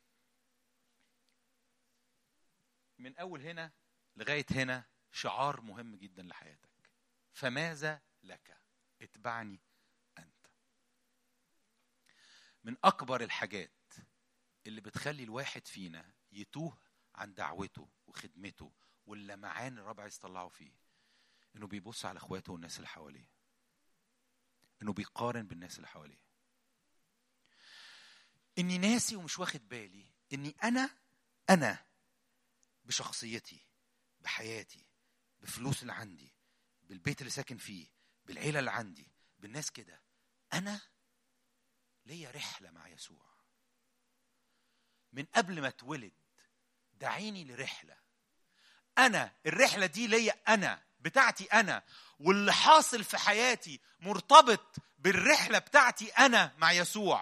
من اول هنا لغايه هنا شعار مهم جدا لحياتك فماذا لك اتبعني انت من اكبر الحاجات اللي بتخلي الواحد فينا يتوه عن دعوته وخدمته واللمعان الرب عايز يطلعه فيه انه بيبص على اخواته والناس اللي حواليه انه بيقارن بالناس اللي حواليه اني ناسي ومش واخد بالي اني انا انا بشخصيتي بحياتي بفلوس اللي عندي بالبيت اللي ساكن فيه بالعيلة اللي عندي بالناس كده أنا ليا رحلة مع يسوع من قبل ما اتولد دعيني لرحلة أنا الرحلة دي ليا أنا بتاعتي أنا واللي حاصل في حياتي مرتبط بالرحلة بتاعتي أنا مع يسوع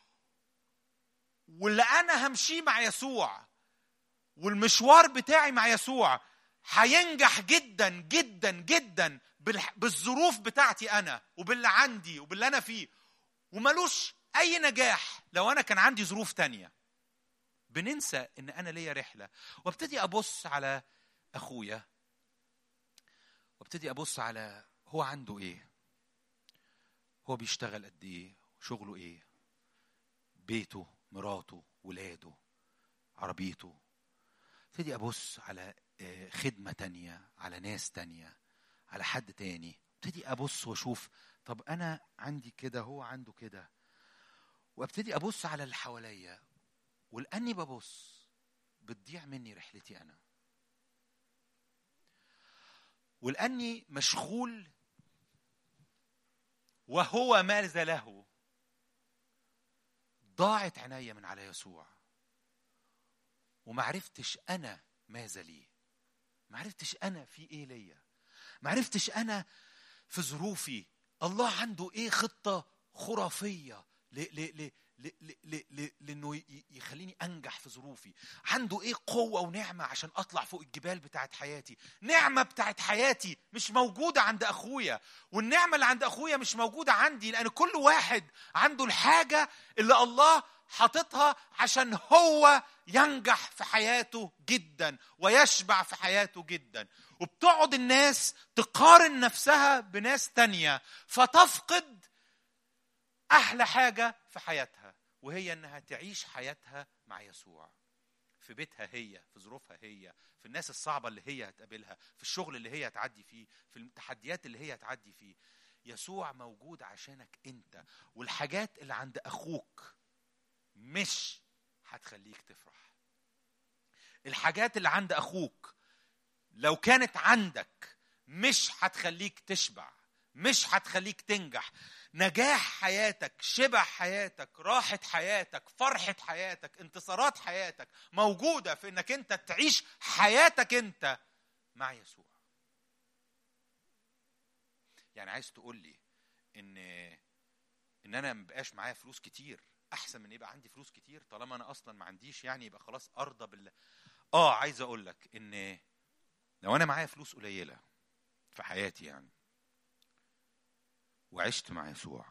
واللي أنا همشيه مع يسوع والمشوار بتاعي مع يسوع هينجح جدا جدا جدا بالظروف بتاعتي انا وباللي عندي وباللي انا فيه وملوش اي نجاح لو انا كان عندي ظروف تانية بننسى ان انا ليا رحله وابتدي ابص على اخويا وابتدي ابص على هو عنده ايه هو بيشتغل قد ايه شغله ايه بيته مراته ولاده عربيته ابتدي ابص على خدمة تانية على ناس تانية على حد تاني ابتدي ابص واشوف طب انا عندي كده هو عنده كده وابتدي ابص على اللي حواليا ولاني ببص بتضيع مني رحلتي انا ولاني مشغول وهو ماذا له ضاعت عينيا من على يسوع ومعرفتش انا ماذا لي معرفتش انا في ايه ليا معرفتش انا في ظروفي الله عنده ايه خطه خرافيه لانه يخليني انجح في ظروفي عنده ايه قوه ونعمه عشان اطلع فوق الجبال بتاعت حياتي نعمه بتاعت حياتي مش موجوده عند اخويا والنعمه اللي عند اخويا مش موجوده عندي لان كل واحد عنده الحاجه اللي الله حاططها عشان هو ينجح في حياته جدا ويشبع في حياته جدا وبتقعد الناس تقارن نفسها بناس تانية فتفقد احلى حاجه في حياتها وهي انها تعيش حياتها مع يسوع في بيتها هي في ظروفها هي في الناس الصعبة اللي هي هتقابلها في الشغل اللي هي هتعدي فيه في التحديات اللي هي هتعدي فيه يسوع موجود عشانك انت والحاجات اللي عند اخوك مش هتخليك تفرح الحاجات اللي عند اخوك لو كانت عندك مش هتخليك تشبع مش هتخليك تنجح نجاح حياتك شبع حياتك راحة حياتك فرحة حياتك انتصارات حياتك موجودة في انك انت تعيش حياتك انت مع يسوع يعني عايز تقول لي ان ان انا مبقاش معايا فلوس كتير احسن من يبقى عندي فلوس كتير طالما انا اصلا ما عنديش يعني يبقى خلاص ارضى بال اه عايز اقول لك ان لو انا معايا فلوس قليله في حياتي يعني وعشت مع يسوع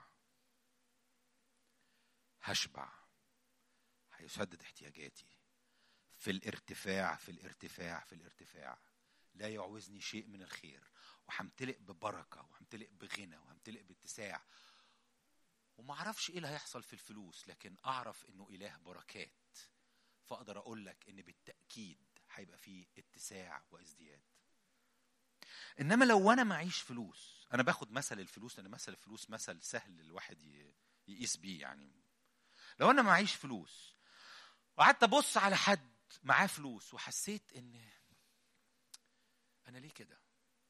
هشبع هيسدد احتياجاتي في الارتفاع في الارتفاع في الارتفاع لا يعوزني شيء من الخير وهمتلئ ببركة وهمتلئ بغنى وهمتلئ باتساع وما اعرفش ايه اللي هيحصل في الفلوس لكن اعرف انه اله بركات فاقدر اقول لك ان بالتاكيد هيبقى فيه اتساع وازدياد انما لو انا معيش فلوس انا باخد مثل الفلوس لان مثل الفلوس مثل سهل الواحد يقيس بيه يعني لو انا معيش فلوس وقعدت ابص على حد معاه فلوس وحسيت ان انا ليه كده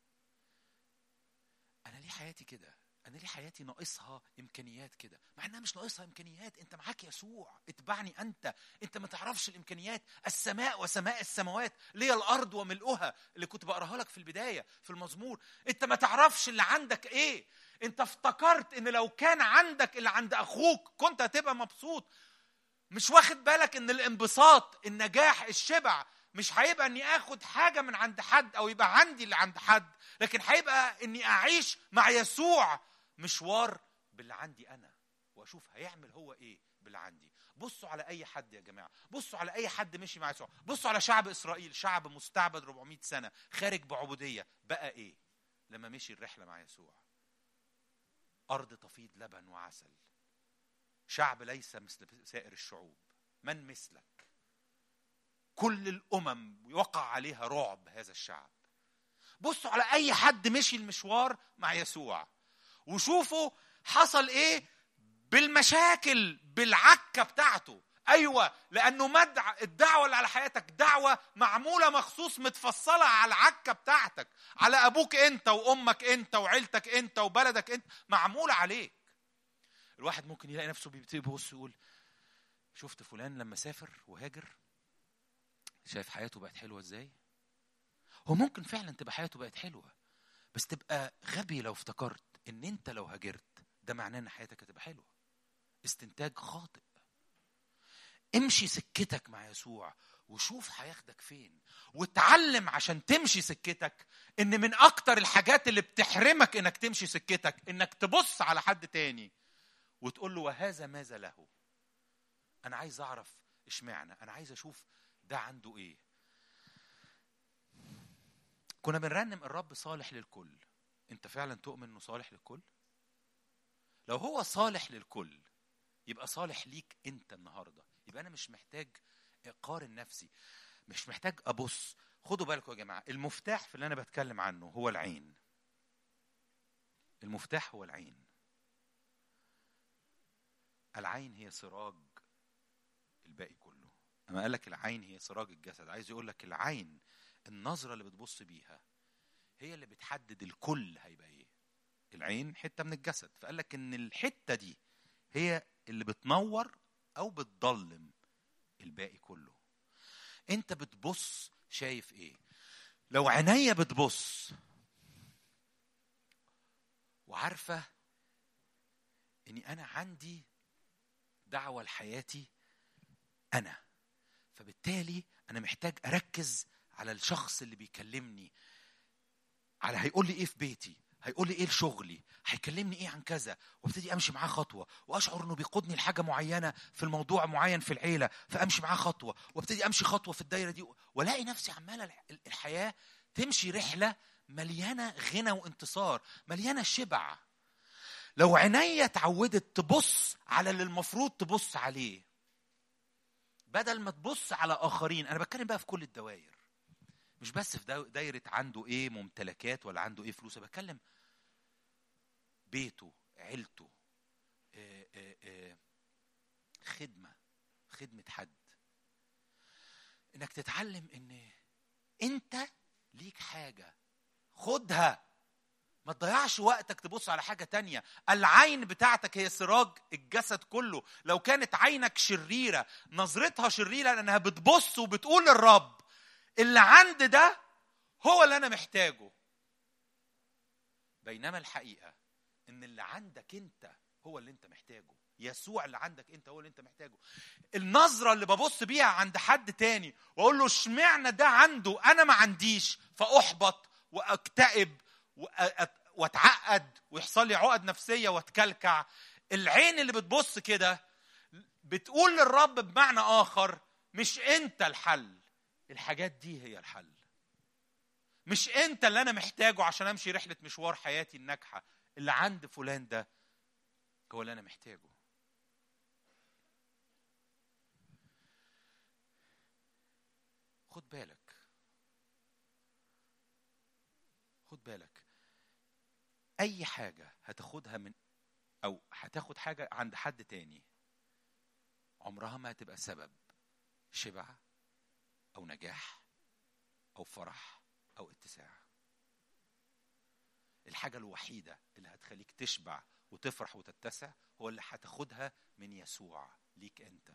انا ليه حياتي كده انا ليه حياتي ناقصها امكانيات كده مع انها مش ناقصها امكانيات انت معاك يسوع اتبعني انت انت ما تعرفش الامكانيات السماء وسماء السماوات ليا الارض وملؤها اللي كنت بقراها لك في البدايه في المزمور انت ما تعرفش اللي عندك ايه انت افتكرت ان لو كان عندك اللي عند اخوك كنت هتبقى مبسوط مش واخد بالك ان الانبساط النجاح الشبع مش هيبقى اني اخد حاجه من عند حد او يبقى عندي اللي عند حد لكن هيبقى اني اعيش مع يسوع مشوار باللي عندي انا واشوف هيعمل هو ايه باللي عندي بصوا على اي حد يا جماعه بصوا على اي حد مشي مع يسوع بصوا على شعب اسرائيل شعب مستعبد 400 سنه خارج بعبوديه بقى ايه لما مشي الرحله مع يسوع ارض تفيض لبن وعسل شعب ليس مثل سائر الشعوب من مثلك كل الامم وقع عليها رعب هذا الشعب بصوا على اي حد مشي المشوار مع يسوع وشوفوا حصل ايه بالمشاكل بالعكه بتاعته ايوه لانه مدع الدعوه اللي على حياتك دعوه معموله مخصوص متفصله على العكه بتاعتك على ابوك انت وامك انت وعيلتك انت وبلدك انت معموله عليك الواحد ممكن يلاقي نفسه بيبتدي يبص يقول شفت فلان لما سافر وهاجر شايف حياته بقت حلوه ازاي هو ممكن فعلا تبقى حياته بقت حلوه بس تبقى غبي لو افتكرت ان انت لو هاجرت ده معناه ان حياتك هتبقى حلوه استنتاج خاطئ امشي سكتك مع يسوع وشوف هياخدك فين واتعلم عشان تمشي سكتك ان من اكتر الحاجات اللي بتحرمك انك تمشي سكتك انك تبص على حد تاني وتقول له وهذا ماذا له انا عايز اعرف اشمعنى انا عايز اشوف ده عنده ايه كنا بنرنم الرب صالح للكل انت فعلا تؤمن انه صالح للكل لو هو صالح للكل يبقى صالح ليك انت النهارده يبقى انا مش محتاج اقارن نفسي مش محتاج ابص خدوا بالكم يا جماعه المفتاح في اللي انا بتكلم عنه هو العين المفتاح هو العين العين هي سراج الباقي كله اما قال لك العين هي سراج الجسد عايز يقول لك العين النظره اللي بتبص بيها هي اللي بتحدد الكل هيبقى ايه العين حته من الجسد فقال لك ان الحته دي هي اللي بتنور او بتضلم الباقي كله انت بتبص شايف ايه لو عينيا بتبص وعارفه اني انا عندي دعوة لحياتي أنا فبالتالي أنا محتاج أركز على الشخص اللي بيكلمني على هيقول لي إيه في بيتي هيقول لي ايه لشغلي هيكلمني ايه عن كذا وابتدي امشي معاه خطوه واشعر انه بيقودني لحاجه معينه في الموضوع معين في العيله فامشي معاه خطوه وابتدي امشي خطوه في الدايره دي والاقي نفسي عماله الحياه تمشي رحله مليانه غنى وانتصار مليانه شبع لو عينيا اتعودت تبص على اللي المفروض تبص عليه بدل ما تبص على اخرين انا بتكلم بقى في كل الدوائر مش بس في دايره عنده ايه ممتلكات ولا عنده ايه فلوس بتكلم بيته عيلته آآ آآ خدمه خدمه حد انك تتعلم ان انت ليك حاجه خدها ما تضيعش وقتك تبص على حاجة تانية العين بتاعتك هي سراج الجسد كله لو كانت عينك شريرة نظرتها شريرة لأنها بتبص وبتقول للرب اللي عند ده هو اللي أنا محتاجه بينما الحقيقة إن اللي عندك أنت هو اللي أنت محتاجه يسوع اللي عندك انت هو اللي انت محتاجه النظره اللي ببص بيها عند حد تاني واقول له اشمعنى ده عنده انا ما عنديش فاحبط واكتئب واتعقد ويحصل لي عقد نفسيه واتكلكع العين اللي بتبص كده بتقول للرب بمعنى اخر مش انت الحل الحاجات دي هي الحل مش انت اللي انا محتاجه عشان امشي رحله مشوار حياتي الناجحه اللي عند فلان ده هو اللي انا محتاجه خد بالك خد بالك اي حاجه هتاخدها من او هتاخد حاجه عند حد تاني عمرها ما هتبقى سبب شبع او نجاح او فرح او اتساع الحاجة الوحيدة اللي هتخليك تشبع وتفرح وتتسع هو اللي هتاخدها من يسوع ليك انت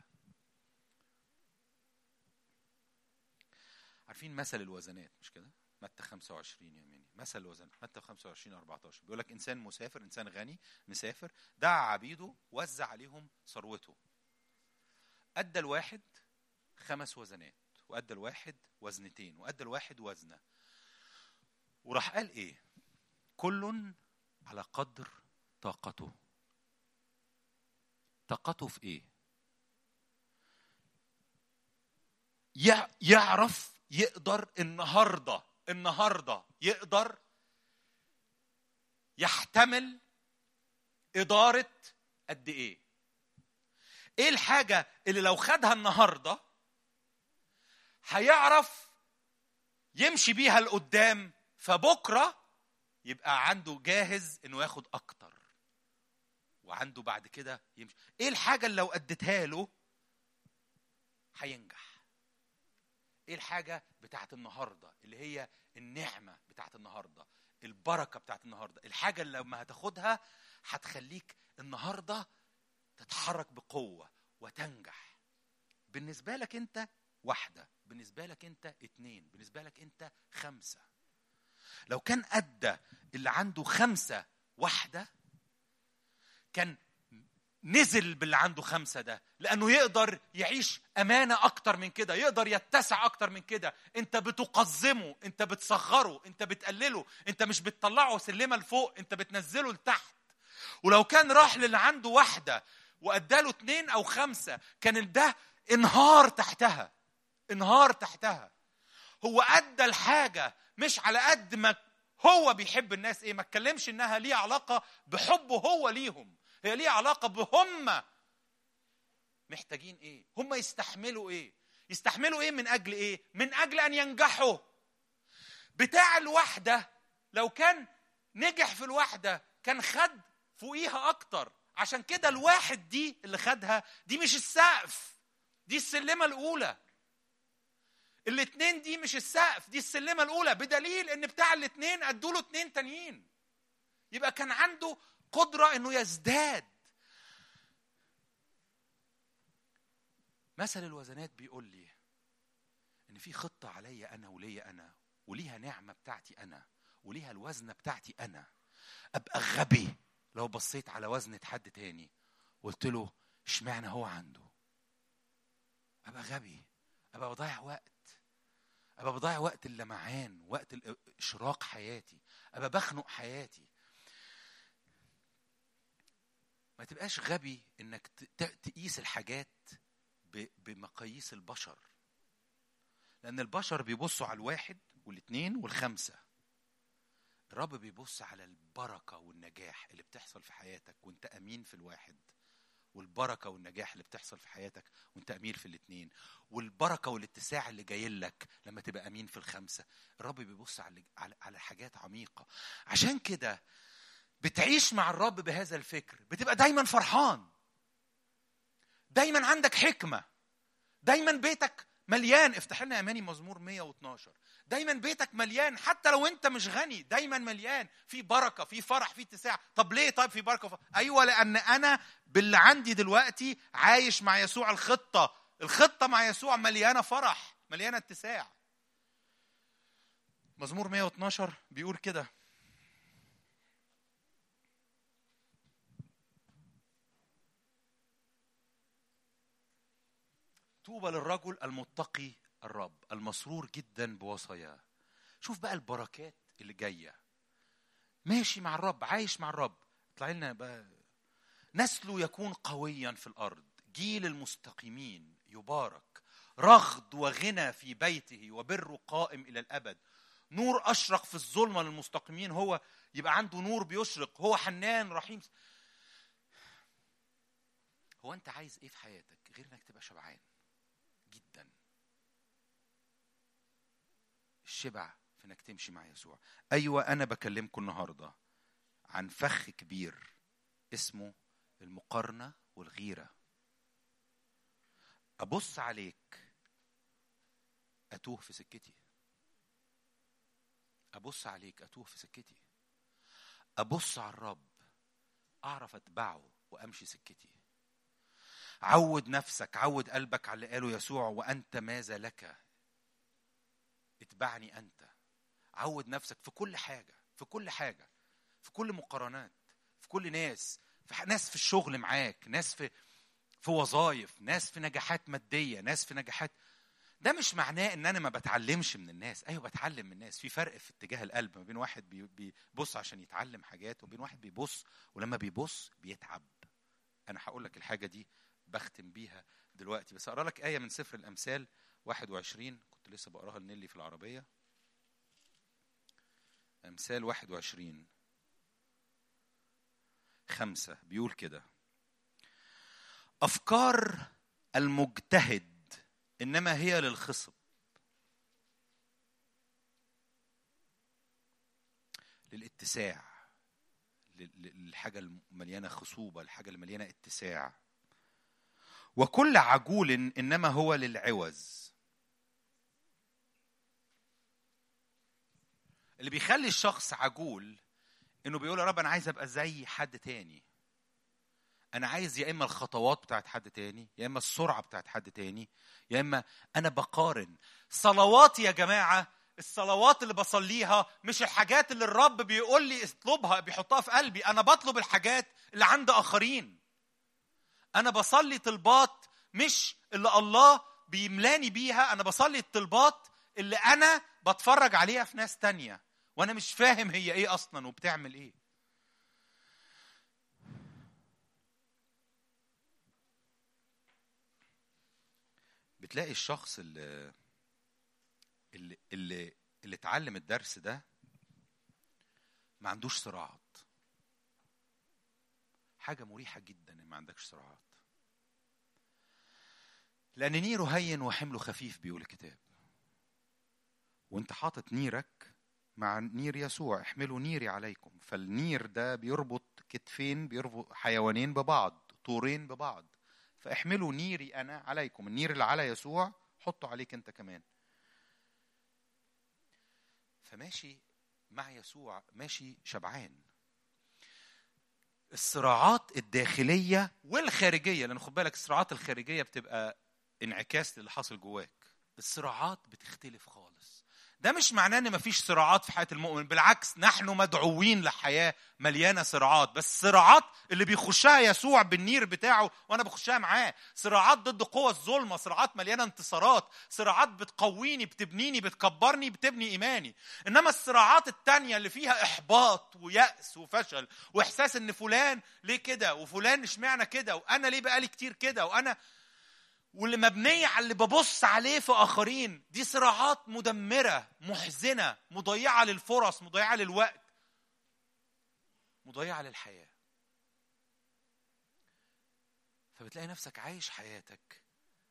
عارفين مثل الوزنات مش كده متى 25 يميني مثل الوزن متى 25 14 بيقول لك انسان مسافر انسان غني مسافر دعا عبيده وزع عليهم ثروته ادى الواحد خمس وزنات وادى الواحد وزنتين وادى الواحد وزنه وراح قال ايه كل على قدر طاقته طاقته في ايه يعرف يقدر النهارده النهارده يقدر يحتمل إدارة قد إيه؟ إيه الحاجة اللي لو خدها النهارده هيعرف يمشي بيها لقدام فبكرة يبقى عنده جاهز إنه ياخد أكتر وعنده بعد كده يمشي إيه الحاجة اللي لو أديتها له هينجح ايه الحاجة بتاعت النهاردة اللي هي النعمة بتاعت النهاردة البركة بتاعت النهاردة الحاجة اللي لما هتاخدها هتخليك النهاردة تتحرك بقوة وتنجح بالنسبة لك انت واحدة بالنسبة لك انت اتنين بالنسبة لك انت خمسة لو كان أدى اللي عنده خمسة واحدة كان نزل باللي عنده خمسة ده لأنه يقدر يعيش أمانة أكتر من كده يقدر يتسع أكتر من كده أنت بتقزمه أنت بتصغره أنت بتقلله أنت مش بتطلعه سلمة لفوق أنت بتنزله لتحت ولو كان راح للي عنده واحدة وأداله اتنين أو خمسة كان ده انهار تحتها انهار تحتها هو أدى الحاجة مش على قد ما هو بيحب الناس ايه ما اتكلمش انها ليها علاقه بحبه هو ليهم هي ليها علاقه بهم محتاجين ايه هم يستحملوا ايه يستحملوا ايه من اجل ايه من اجل ان ينجحوا بتاع الوحده لو كان نجح في الوحده كان خد فوقيها اكتر عشان كده الواحد دي اللي خدها دي مش السقف دي السلمه الاولى الاثنين دي مش السقف دي السلمه الاولى بدليل ان بتاع الاثنين ادوا له اثنين تانيين يبقى كان عنده قدره انه يزداد مثل الوزنات بيقول لي ان في خطه عليا انا وليا انا وليها نعمه بتاعتي انا وليها الوزنه بتاعتي انا ابقى غبي لو بصيت على وزنه حد تاني قلت له اشمعنى هو عنده ابقى غبي ابقى بضيع وقت ابقى بضيع وقت اللمعان وقت اشراق حياتي ابقى بخنق حياتي ما تبقاش غبي انك تقيس الحاجات بمقاييس البشر لان البشر بيبصوا على الواحد والاثنين والخمسه الرب بيبص على البركه والنجاح اللي بتحصل في حياتك وانت امين في الواحد والبركه والنجاح اللي بتحصل في حياتك وانت امين في الاثنين والبركه والاتساع اللي جاي لك لما تبقى امين في الخمسه الرب بيبص على على حاجات عميقه عشان كده بتعيش مع الرب بهذا الفكر بتبقى دايما فرحان دايما عندك حكمه دايما بيتك مليان افتح لنا اماني مزمور 112 دايما بيتك مليان حتى لو انت مش غني دايما مليان في بركه في فرح في اتساع طب ليه طيب في بركه وفرح؟ ايوه لان انا باللي عندي دلوقتي عايش مع يسوع الخطه الخطه مع يسوع مليانه فرح مليانه اتساع مزمور 112 بيقول كده طوبى للرجل المتقي الرب المسرور جدا بوصاياه شوف بقى البركات اللي جايه ماشي مع الرب عايش مع الرب اطلع لنا بقى نسله يكون قويا في الارض جيل المستقيمين يبارك رغد وغنى في بيته وبر قائم الى الابد نور اشرق في الظلمه للمستقيمين هو يبقى عنده نور بيشرق هو حنان رحيم هو انت عايز ايه في حياتك غير انك تبقى شبعان جدا الشبع في انك تمشي مع يسوع ايوه انا بكلمكم النهارده عن فخ كبير اسمه المقارنه والغيره ابص عليك اتوه في سكتي ابص عليك اتوه في سكتي ابص على الرب اعرف اتبعه وامشي سكتي عود نفسك عود قلبك على اللي قاله يسوع وانت ماذا لك اتبعني انت عود نفسك في كل حاجه في كل حاجه في كل مقارنات في كل ناس في ناس في الشغل معاك ناس في في وظائف ناس في نجاحات ماديه ناس في نجاحات ده مش معناه ان انا ما بتعلمش من الناس ايوه بتعلم من الناس في فرق في اتجاه القلب ما بين واحد بيبص عشان يتعلم حاجات وبين واحد بيبص ولما بيبص بيتعب انا هقول لك الحاجه دي بختم بيها دلوقتي بس اقرا لك ايه من سفر الامثال 21 كنت لسه بقراها لنيلي في العربيه امثال 21 خمسة بيقول كده أفكار المجتهد إنما هي للخصب للاتساع للحاجة المليانة خصوبة الحاجة المليانة اتساع وكل عجول انما هو للعوز اللي بيخلي الشخص عجول انه بيقول يا رب انا عايز ابقى زي حد تاني انا عايز يا اما الخطوات بتاعت حد تاني يا اما السرعه بتاعت حد تاني يا اما انا بقارن صلواتي يا جماعه الصلوات اللي بصليها مش الحاجات اللي الرب بيقول لي اطلبها بيحطها في قلبي انا بطلب الحاجات اللي عند اخرين انا بصلي طلبات مش اللي الله بيملاني بيها انا بصلي الطلبات اللي انا بتفرج عليها في ناس تانية وانا مش فاهم هي ايه اصلا وبتعمل ايه بتلاقي الشخص اللي اللي اللي, اللي اتعلم الدرس ده ما عندوش صراعات حاجة مريحة جدا ان ما عندكش صراعات لأن نيره هين وحمله خفيف بيقول الكتاب وانت حاطط نيرك مع نير يسوع احملوا نيري عليكم فالنير ده بيربط كتفين بيربط حيوانين ببعض طورين ببعض فاحملوا نيري انا عليكم النير اللي على يسوع حطه عليك انت كمان فماشي مع يسوع ماشي شبعان الصراعات الداخليه والخارجيه لان خد بالك الصراعات الخارجيه بتبقى انعكاس للي حاصل جواك الصراعات بتختلف خالص ده مش معناه ان مفيش صراعات في حياه المؤمن بالعكس نحن مدعوين لحياه مليانه صراعات بس الصراعات اللي بيخشها يسوع بالنير بتاعه وانا بخشها معاه صراعات ضد قوى الظلمه صراعات مليانه انتصارات صراعات بتقويني بتبنيني بتكبرني بتبني ايماني انما الصراعات التانية اللي فيها احباط ويأس وفشل واحساس ان فلان ليه كده وفلان اشمعنى كده وانا ليه بقالي كتير كده وانا واللي مبنية على اللي ببص عليه في آخرين دي صراعات مدمرة محزنة مضيعة للفرص مضيعة للوقت مضيعة للحياة فبتلاقي نفسك عايش حياتك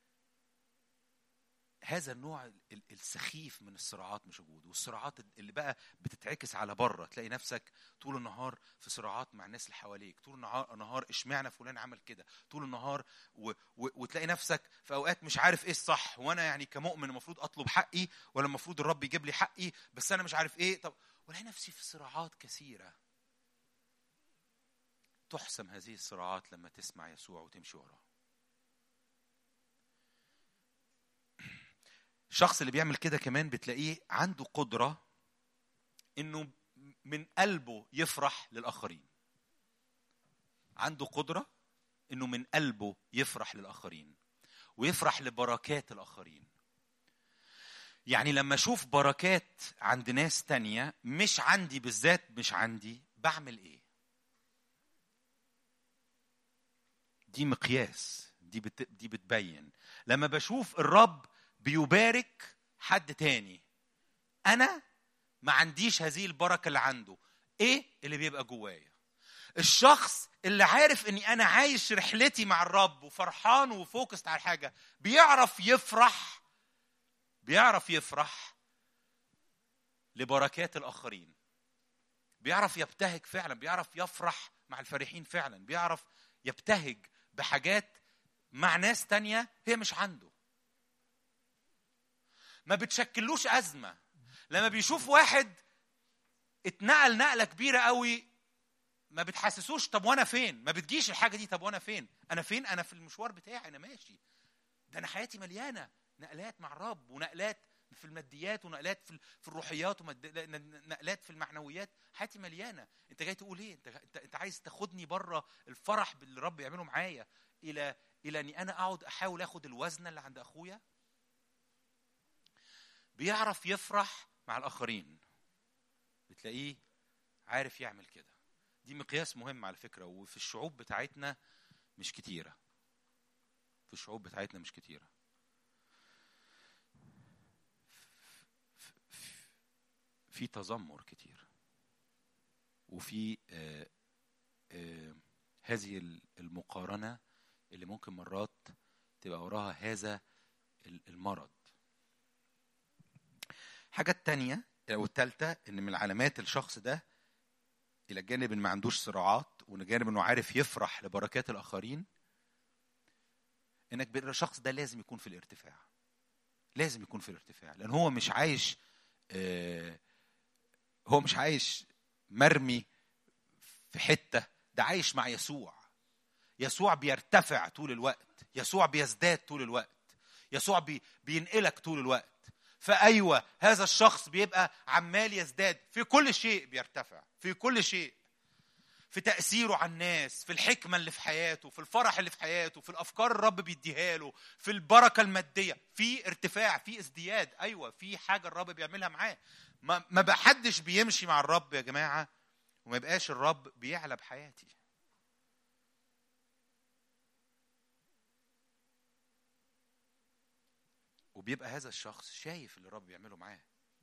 هذا النوع السخيف من الصراعات مش موجود والصراعات اللي بقى بتتعكس على بره تلاقي نفسك طول النهار في صراعات مع الناس اللي حواليك طول النهار نهار اشمعنى فلان عمل كده طول النهار و... و... وتلاقي نفسك في اوقات مش عارف ايه الصح وانا يعني كمؤمن المفروض اطلب حقي ولا المفروض الرب يجيب لي حقي بس انا مش عارف ايه طب ولاقي نفسي في صراعات كثيره تحسم هذه الصراعات لما تسمع يسوع وتمشي وراه الشخص اللي بيعمل كده كمان بتلاقيه عنده قدرة انه من قلبه يفرح للآخرين عنده قدرة انه من قلبه يفرح للآخرين ويفرح لبركات الآخرين يعني لما اشوف بركات عند ناس تانية مش عندي بالذات مش عندي بعمل ايه دي مقياس دي بت... دي بتبين لما بشوف الرب بيبارك حد تاني انا ما عنديش هذه البركه اللي عنده ايه اللي بيبقى جوايا الشخص اللي عارف اني انا عايش رحلتي مع الرب وفرحان وفوكست على حاجه بيعرف يفرح بيعرف يفرح لبركات الاخرين بيعرف يبتهج فعلا بيعرف يفرح مع الفرحين فعلا بيعرف يبتهج بحاجات مع ناس تانية هي مش عنده ما بتشكلوش ازمه لما بيشوف واحد اتنقل نقله كبيره قوي ما بتحسسوش طب وانا فين ما بتجيش الحاجه دي طب وانا فين انا فين انا في المشوار بتاعي انا ماشي ده انا حياتي مليانه نقلات مع الرب ونقلات في الماديات ونقلات في في الروحيات ونقلات في المعنويات حياتي مليانه انت جاي تقول ايه انت انت, انت عايز تاخدني بره الفرح اللي الرب يعمله معايا الى الى اني انا اقعد احاول اخد الوزنه اللي عند اخويا بيعرف يفرح مع الآخرين بتلاقيه عارف يعمل كده دي مقياس مهم على فكرة وفي الشعوب بتاعتنا مش كتيرة في الشعوب بتاعتنا مش كتيرة في تذمر كتير وفي آه آه هذه المقارنة اللي ممكن مرات تبقى وراها هذا المرض الحاجة التانية أو التالتة إن من علامات الشخص ده إلى جانب إن ما عندوش صراعات وإلى جانب إنه عارف يفرح لبركات الآخرين إنك الشخص ده لازم يكون في الارتفاع لازم يكون في الارتفاع لأن هو مش عايش آه هو مش عايش مرمي في حتة ده عايش مع يسوع يسوع بيرتفع طول الوقت يسوع بيزداد طول الوقت يسوع بي بينقلك طول الوقت فايوه هذا الشخص بيبقى عمال يزداد في كل شيء بيرتفع في كل شيء في تأثيره على الناس في الحكمة اللي في حياته في الفرح اللي في حياته في الأفكار الرب بيديها له في البركة المادية في ارتفاع في ازدياد أيوة في حاجة الرب بيعملها معاه ما, ما بحدش بيمشي مع الرب يا جماعة وما يبقاش الرب بيعلى بحياتي وبيبقى هذا الشخص شايف اللي الرب بيعمله معاه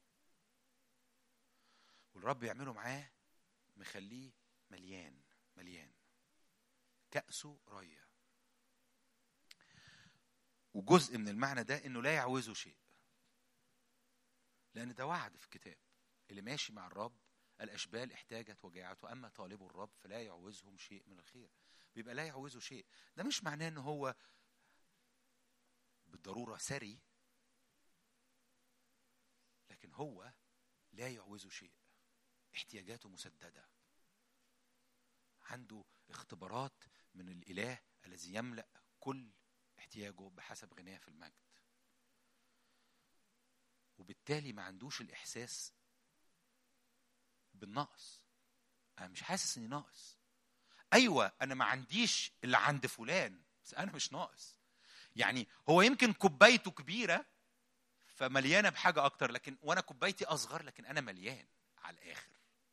والرب بيعمله معاه مخليه مليان مليان كأسه ريا وجزء من المعنى ده انه لا يعوزه شيء لان ده وعد في الكتاب اللي ماشي مع الرب الاشبال احتاجت وجاعته اما طالب الرب فلا يعوزهم شيء من الخير بيبقى لا يعوزه شيء ده مش معناه ان هو بالضروره ثري لكن هو لا يعوزه شيء احتياجاته مسدده عنده اختبارات من الاله الذي يملا كل احتياجه بحسب غناه في المجد وبالتالي ما عندوش الاحساس بالنقص انا مش حاسس اني ناقص ايوه انا ما عنديش اللي عند فلان بس انا مش ناقص يعني هو يمكن كوبايته كبيره فمليانه بحاجه اكتر لكن وانا كوبايتي اصغر لكن انا مليان على الاخر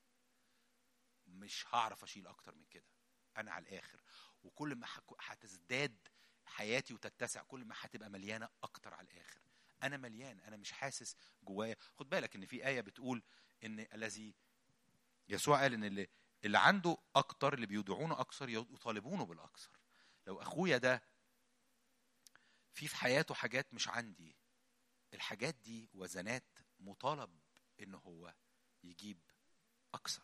مش هعرف اشيل اكتر من كده انا على الاخر وكل ما هتزداد حياتي وتتسع كل ما هتبقى مليانه اكتر على الاخر انا مليان انا مش حاسس جوايا خد بالك ان في ايه بتقول ان الذي يسوع قال ان اللي اللي عنده اكتر اللي بيدعونه اكثر يطالبونه بالاكثر لو اخويا ده في في حياته حاجات مش عندي الحاجات دي وزنات مطالب ان هو يجيب اكثر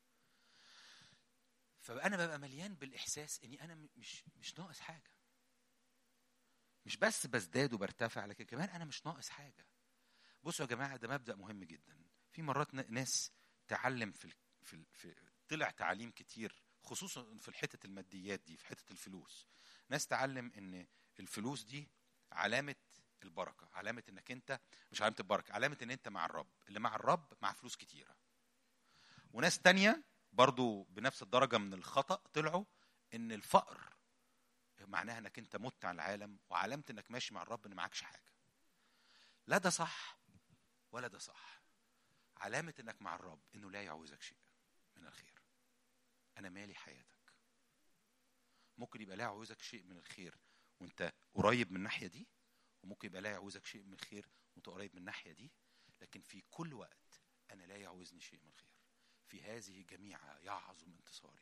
فانا ببقى مليان بالاحساس اني انا مش مش ناقص حاجه مش بس بزداد وبرتفع لكن كمان انا مش ناقص حاجه بصوا يا جماعه ده مبدا مهم جدا في مرات ناس تعلم في في, في طلع تعليم كتير خصوصا في الحتة الماديات دي في حتة الفلوس ناس تعلم ان الفلوس دي علامة البركة علامة انك انت مش علامة البركة علامة ان انت مع الرب اللي مع الرب مع فلوس كتيرة وناس تانية برضو بنفس الدرجة من الخطأ طلعوا ان الفقر معناها انك انت مت على العالم وعلامة انك ماشي مع الرب ان معكش حاجة لا ده صح ولا ده صح علامة انك مع الرب انه لا يعوزك شيء من الخير انا مالي حياتك ممكن يبقى لا يعوزك شيء من الخير وانت قريب من الناحيه دي وممكن يبقى لا يعوزك شيء من الخير وانت قريب من الناحيه دي لكن في كل وقت انا لا يعوزني شيء من الخير في هذه جميعها يعظم انتصاري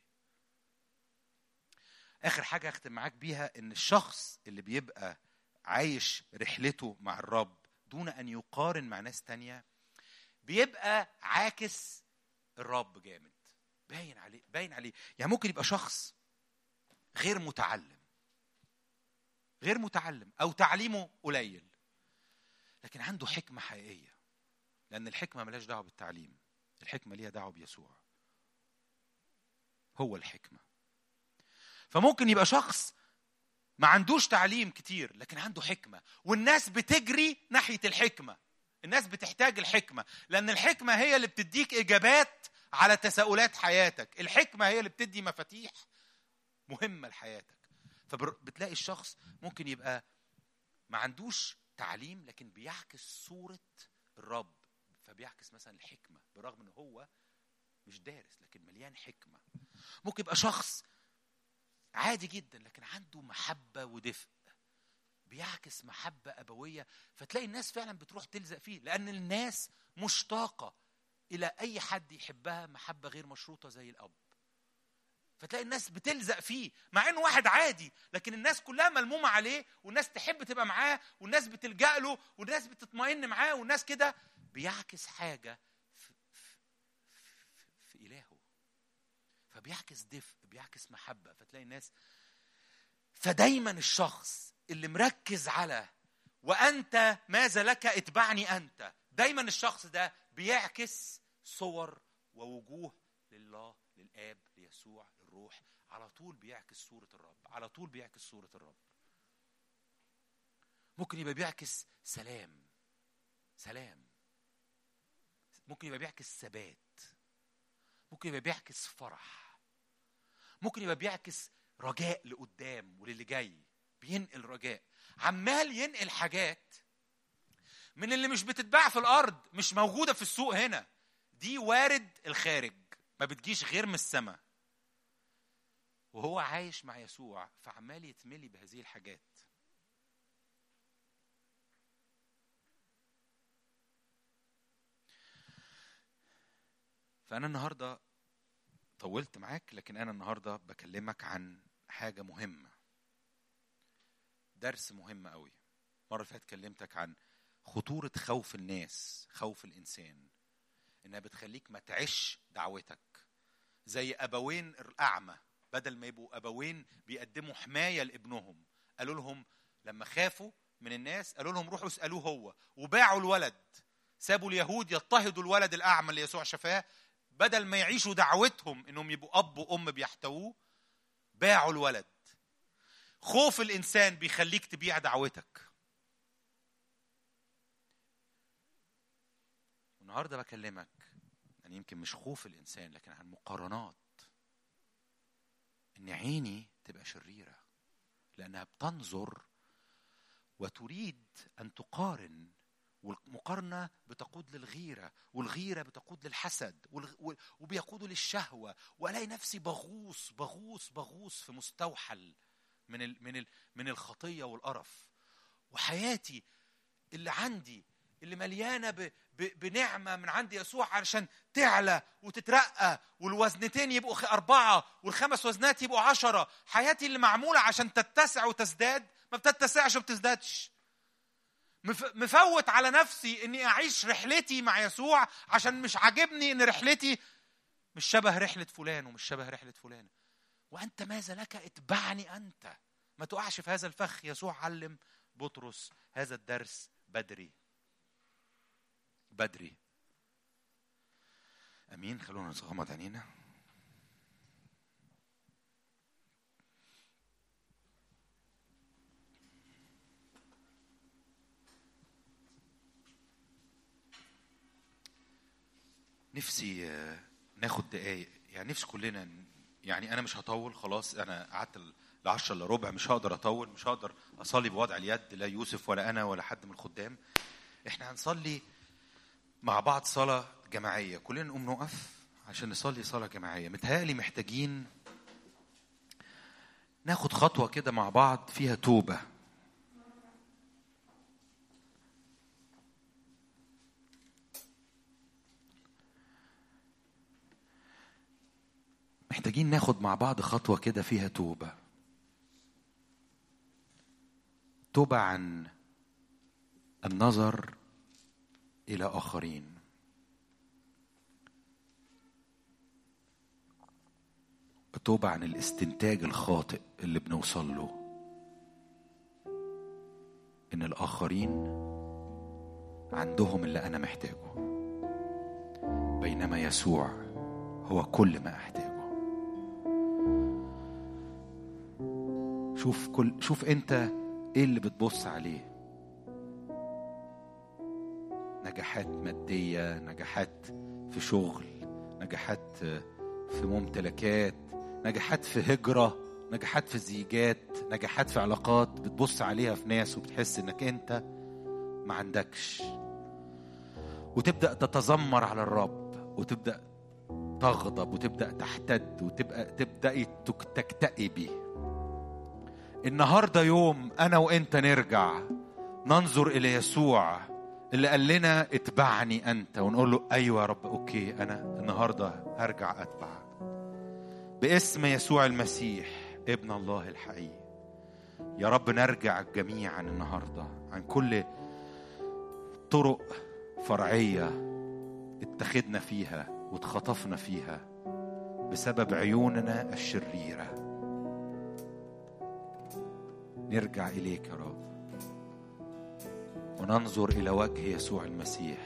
اخر حاجه اختم معاك بيها ان الشخص اللي بيبقى عايش رحلته مع الرب دون ان يقارن مع ناس تانية بيبقى عاكس الرب جامد باين عليه باين عليه يعني ممكن يبقى شخص غير متعلم غير متعلم او تعليمه قليل لكن عنده حكمه حقيقيه لان الحكمه ملهاش دعوه بالتعليم الحكمه ليها دعوه بيسوع هو الحكمه فممكن يبقى شخص ما عندوش تعليم كتير لكن عنده حكمه والناس بتجري ناحيه الحكمه الناس بتحتاج الحكمه لان الحكمه هي اللي بتديك اجابات على تساؤلات حياتك الحكمه هي اللي بتدي مفاتيح مهمه لحياتك فبتلاقي الشخص ممكن يبقى ما عندوش تعليم لكن بيعكس صوره الرب فبيعكس مثلا الحكمه برغم ان هو مش دارس لكن مليان حكمه ممكن يبقى شخص عادي جدا لكن عنده محبه ودفء بيعكس محبة أبوية فتلاقي الناس فعلا بتروح تلزق فيه لأن الناس مشتاقة إلى أي حد يحبها محبة غير مشروطة زي الأب فتلاقي الناس بتلزق فيه مع انه واحد عادي لكن الناس كلها ملمومه عليه والناس تحب تبقى معاه والناس بتلجا له والناس بتطمئن معاه والناس كده بيعكس حاجه في, في, في, في الهه فبيعكس دفء بيعكس محبه فتلاقي الناس فدايما الشخص اللي مركز على وانت ماذا لك اتبعني انت دايما الشخص ده بيعكس صور ووجوه لله للاب ليسوع للروح على طول بيعكس صوره الرب على طول بيعكس صوره الرب ممكن يبقى بيعكس سلام سلام ممكن يبقى بيعكس ثبات ممكن يبقى بيعكس فرح ممكن يبقى بيعكس رجاء لقدام وللي جاي بينقل رجاء عمال ينقل حاجات من اللي مش بتتباع في الارض مش موجوده في السوق هنا دي وارد الخارج ما بتجيش غير من السماء وهو عايش مع يسوع فعمال يتملي بهذه الحاجات فأنا النهاردة طولت معاك لكن أنا النهاردة بكلمك عن حاجة مهمة درس مهم قوي مرة فاتت كلمتك عن خطورة خوف الناس خوف الإنسان إنها بتخليك ما تعيش دعوتك زي أبوين الأعمى بدل ما يبقوا أبوين بيقدموا حماية لابنهم قالوا لهم لما خافوا من الناس قالوا لهم روحوا اسألوه هو وباعوا الولد سابوا اليهود يضطهدوا الولد الأعمى اللي يسوع شفاه بدل ما يعيشوا دعوتهم انهم يبقوا اب وام بيحتووه باعوا الولد خوف الانسان بيخليك تبيع دعوتك النهارده بكلمك يعني يمكن مش خوف الانسان لكن عن مقارنات ان عيني تبقى شريره لانها بتنظر وتريد ان تقارن والمقارنة بتقود للغيرة والغيرة بتقود للحسد وبيقود للشهوة وألاقي نفسي بغوص بغوص بغوص في مستوحل من ال من ال من الخطية والقرف وحياتي اللي عندي اللي مليانة ب ب بنعمة من عند يسوع علشان تعلى وتترقى والوزنتين يبقوا أربعة والخمس وزنات يبقوا عشرة حياتي اللي معمولة عشان تتسع وتزداد ما بتتسعش وما بتزدادش مفوت على نفسي اني اعيش رحلتي مع يسوع عشان مش عاجبني ان رحلتي مش شبه رحلة فلان ومش شبه رحلة فلان وانت ماذا لك اتبعني انت ما تقعش في هذا الفخ يسوع علم بطرس هذا الدرس بدري بدري امين خلونا نغمض عينينا نفسي آه، ناخد دقايق يعني نفسي كلنا يعني انا مش هطول خلاص انا قعدت العشرة الا ربع مش هقدر اطول مش هقدر اصلي بوضع اليد لا يوسف ولا انا ولا حد من الخدام احنا هنصلي مع بعض صلاة جماعية كلنا نقوم نقف عشان نصلي صلاة جماعية متهيألي محتاجين ناخد خطوة كده مع بعض فيها توبة محتاجين ناخد مع بعض خطوة كده فيها توبة توبة عن النظر إلى آخرين توبة عن الاستنتاج الخاطئ اللي بنوصل له إن الآخرين عندهم اللي أنا محتاجه بينما يسوع هو كل ما أحتاجه شوف كل شوف انت ايه اللي بتبص عليه نجاحات مادية نجاحات في شغل نجاحات في ممتلكات نجاحات في هجرة نجاحات في زيجات نجاحات في علاقات بتبص عليها في ناس وبتحس انك انت ما عندكش وتبدأ تتذمر على الرب وتبدأ تغضب وتبدأ تحتد وتبقى تبدأي تكتئبي النهارده يوم انا وانت نرجع ننظر الى يسوع اللي قال لنا اتبعني انت ونقول له ايوه يا رب اوكي انا النهارده هرجع اتبعك باسم يسوع المسيح ابن الله الحي يا رب نرجع جميعا النهارده عن كل طرق فرعيه اتخذنا فيها واتخطفنا فيها بسبب عيوننا الشريره نرجع إليك يا رب وننظر إلى وجه يسوع المسيح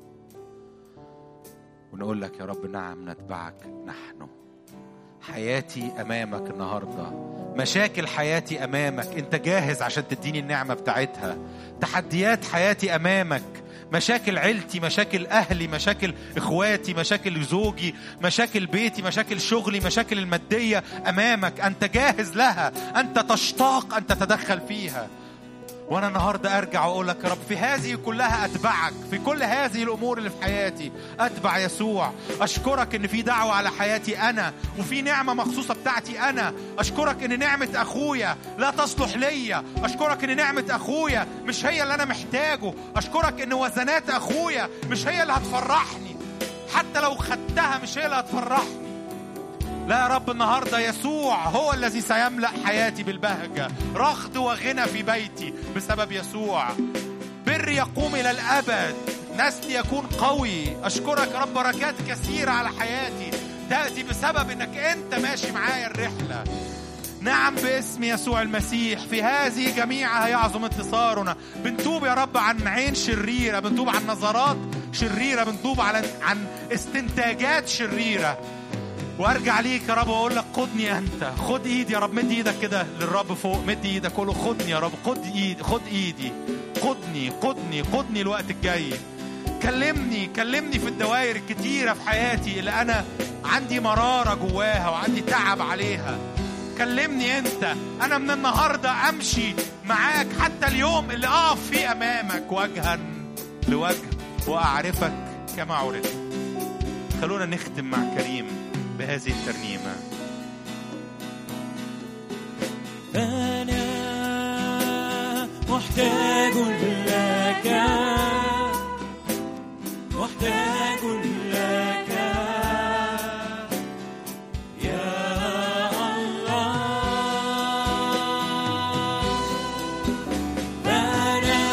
ونقول لك يا رب نعم نتبعك نحن حياتي أمامك النهاردة مشاكل حياتي أمامك أنت جاهز عشان تديني النعمة بتاعتها تحديات حياتي أمامك مشاكل عيلتي مشاكل أهلي مشاكل إخواتي مشاكل زوجي مشاكل بيتي مشاكل شغلي مشاكل المادية أمامك أنت جاهز لها أنت تشتاق أن تتدخل فيها وانا النهارده ارجع واقول لك يا رب في هذه كلها اتبعك في كل هذه الامور اللي في حياتي اتبع يسوع اشكرك ان في دعوه على حياتي انا وفي نعمه مخصوصه بتاعتي انا اشكرك ان نعمه اخويا لا تصلح ليا اشكرك ان نعمه اخويا مش هي اللي انا محتاجه اشكرك ان وزنات اخويا مش هي اللي هتفرحني حتى لو خدتها مش هي اللي هتفرحني لا يا رب النهاردة يسوع هو الذي سيملأ حياتي بالبهجة رغد وغنى في بيتي بسبب يسوع بر يقوم إلى الأبد نسلي يكون قوي أشكرك يا رب بركات كثيرة على حياتي تأتي بسبب أنك أنت ماشي معايا الرحلة نعم باسم يسوع المسيح في هذه جميعها يعظم انتصارنا بنتوب يا رب عن عين شريرة بنتوب عن نظرات شريرة بنتوب عن عن استنتاجات شريرة وارجع ليك يا رب واقول لك خدني انت خد ايدي يا رب مد ايدك كده للرب فوق مد ايدك قول له خدني يا رب خد ايدي خد ايدي خدني خدني خدني الوقت الجاي كلمني كلمني في الدوائر الكتيرة في حياتي اللي أنا عندي مرارة جواها وعندي تعب عليها كلمني أنت أنا من النهاردة أمشي معاك حتى اليوم اللي أقف فيه أمامك وجها لوجه وأعرفك كما عرفت خلونا نختم مع كريم بهذه الترنيمه أنا محتاج لك محتاج لك يا الله أنا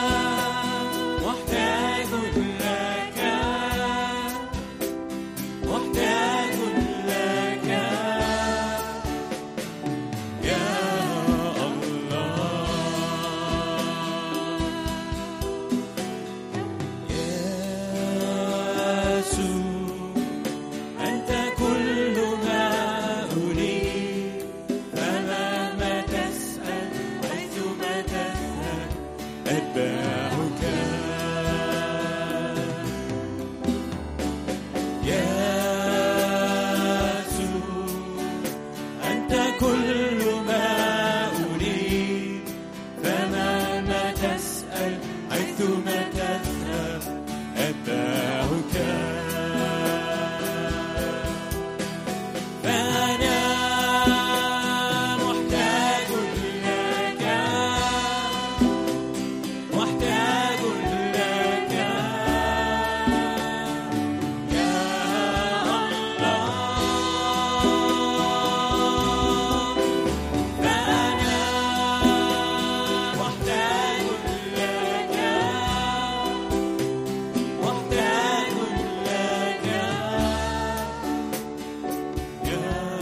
محتاج لك محتاج لك يا الله يسوع أنت كل ما أريد فمهما تسأل حيثما تذهب أتبعك يسوع أنت كل ما أريد فمهما تسأل حيثما تذهب أتبعك فأنا محتاج لك محتاج لك يا الله فأنا محتاج لك محتاج لك يا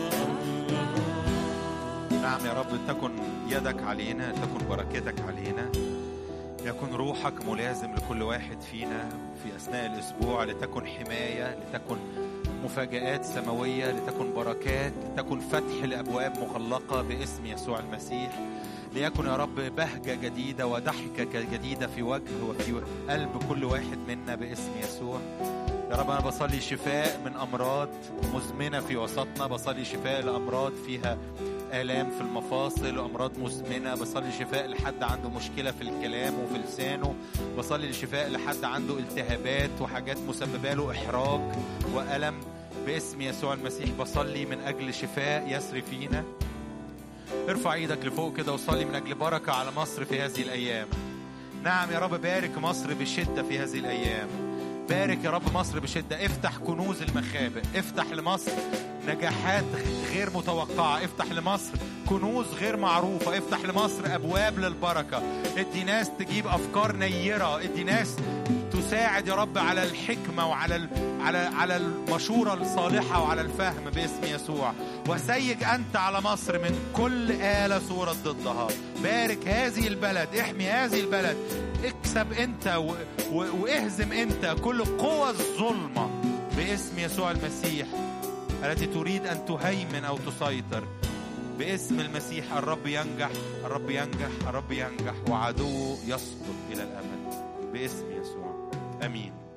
نعم يا رب تكن يدك علينا تكن بركتك علينا يكن روحك ملازم لكل واحد فينا في أثناء الأسبوع لتكن حماية لتكن مفاجآت سماوية لتكن بركات لتكن فتح لأبواب مغلقة باسم يسوع المسيح ليكن يا رب بهجة جديدة وضحكة جديدة في وجه وفي قلب كل واحد منا باسم يسوع يا رب أنا بصلي شفاء من أمراض مزمنة في وسطنا بصلي شفاء لأمراض فيها آلام في المفاصل وأمراض مزمنة بصلي شفاء لحد عنده مشكلة في الكلام وفي لسانه بصلي لشفاء لحد عنده التهابات وحاجات مسببة له إحراج وألم باسم يسوع المسيح بصلي من أجل شفاء يسري فينا ارفع ايدك لفوق كده وصلي من أجل بركة على مصر في هذه الأيام نعم يا رب بارك مصر بشدة في هذه الأيام بارك يا رب مصر بشدة افتح كنوز المخابئ افتح لمصر نجاحات غير متوقعة افتح لمصر كنوز غير معروفة افتح لمصر أبواب للبركة ادي ناس تجيب أفكار نيرة ادي ناس تساعد يا رب على الحكمة وعلى ال... على على المشورة الصالحة وعلى الفهم باسم يسوع وسيج أنت على مصر من كل آلة صورة ضدها بارك هذه البلد احمي هذه البلد اكسب أنت و... و... واهزم أنت كل قوى الظلمة باسم يسوع المسيح التي تريد أن تهيمن أو تسيطر باسم المسيح الرب ينجح الرب ينجح الرب ينجح وعدوه يسقط إلى الأبد باسم يسوع آمين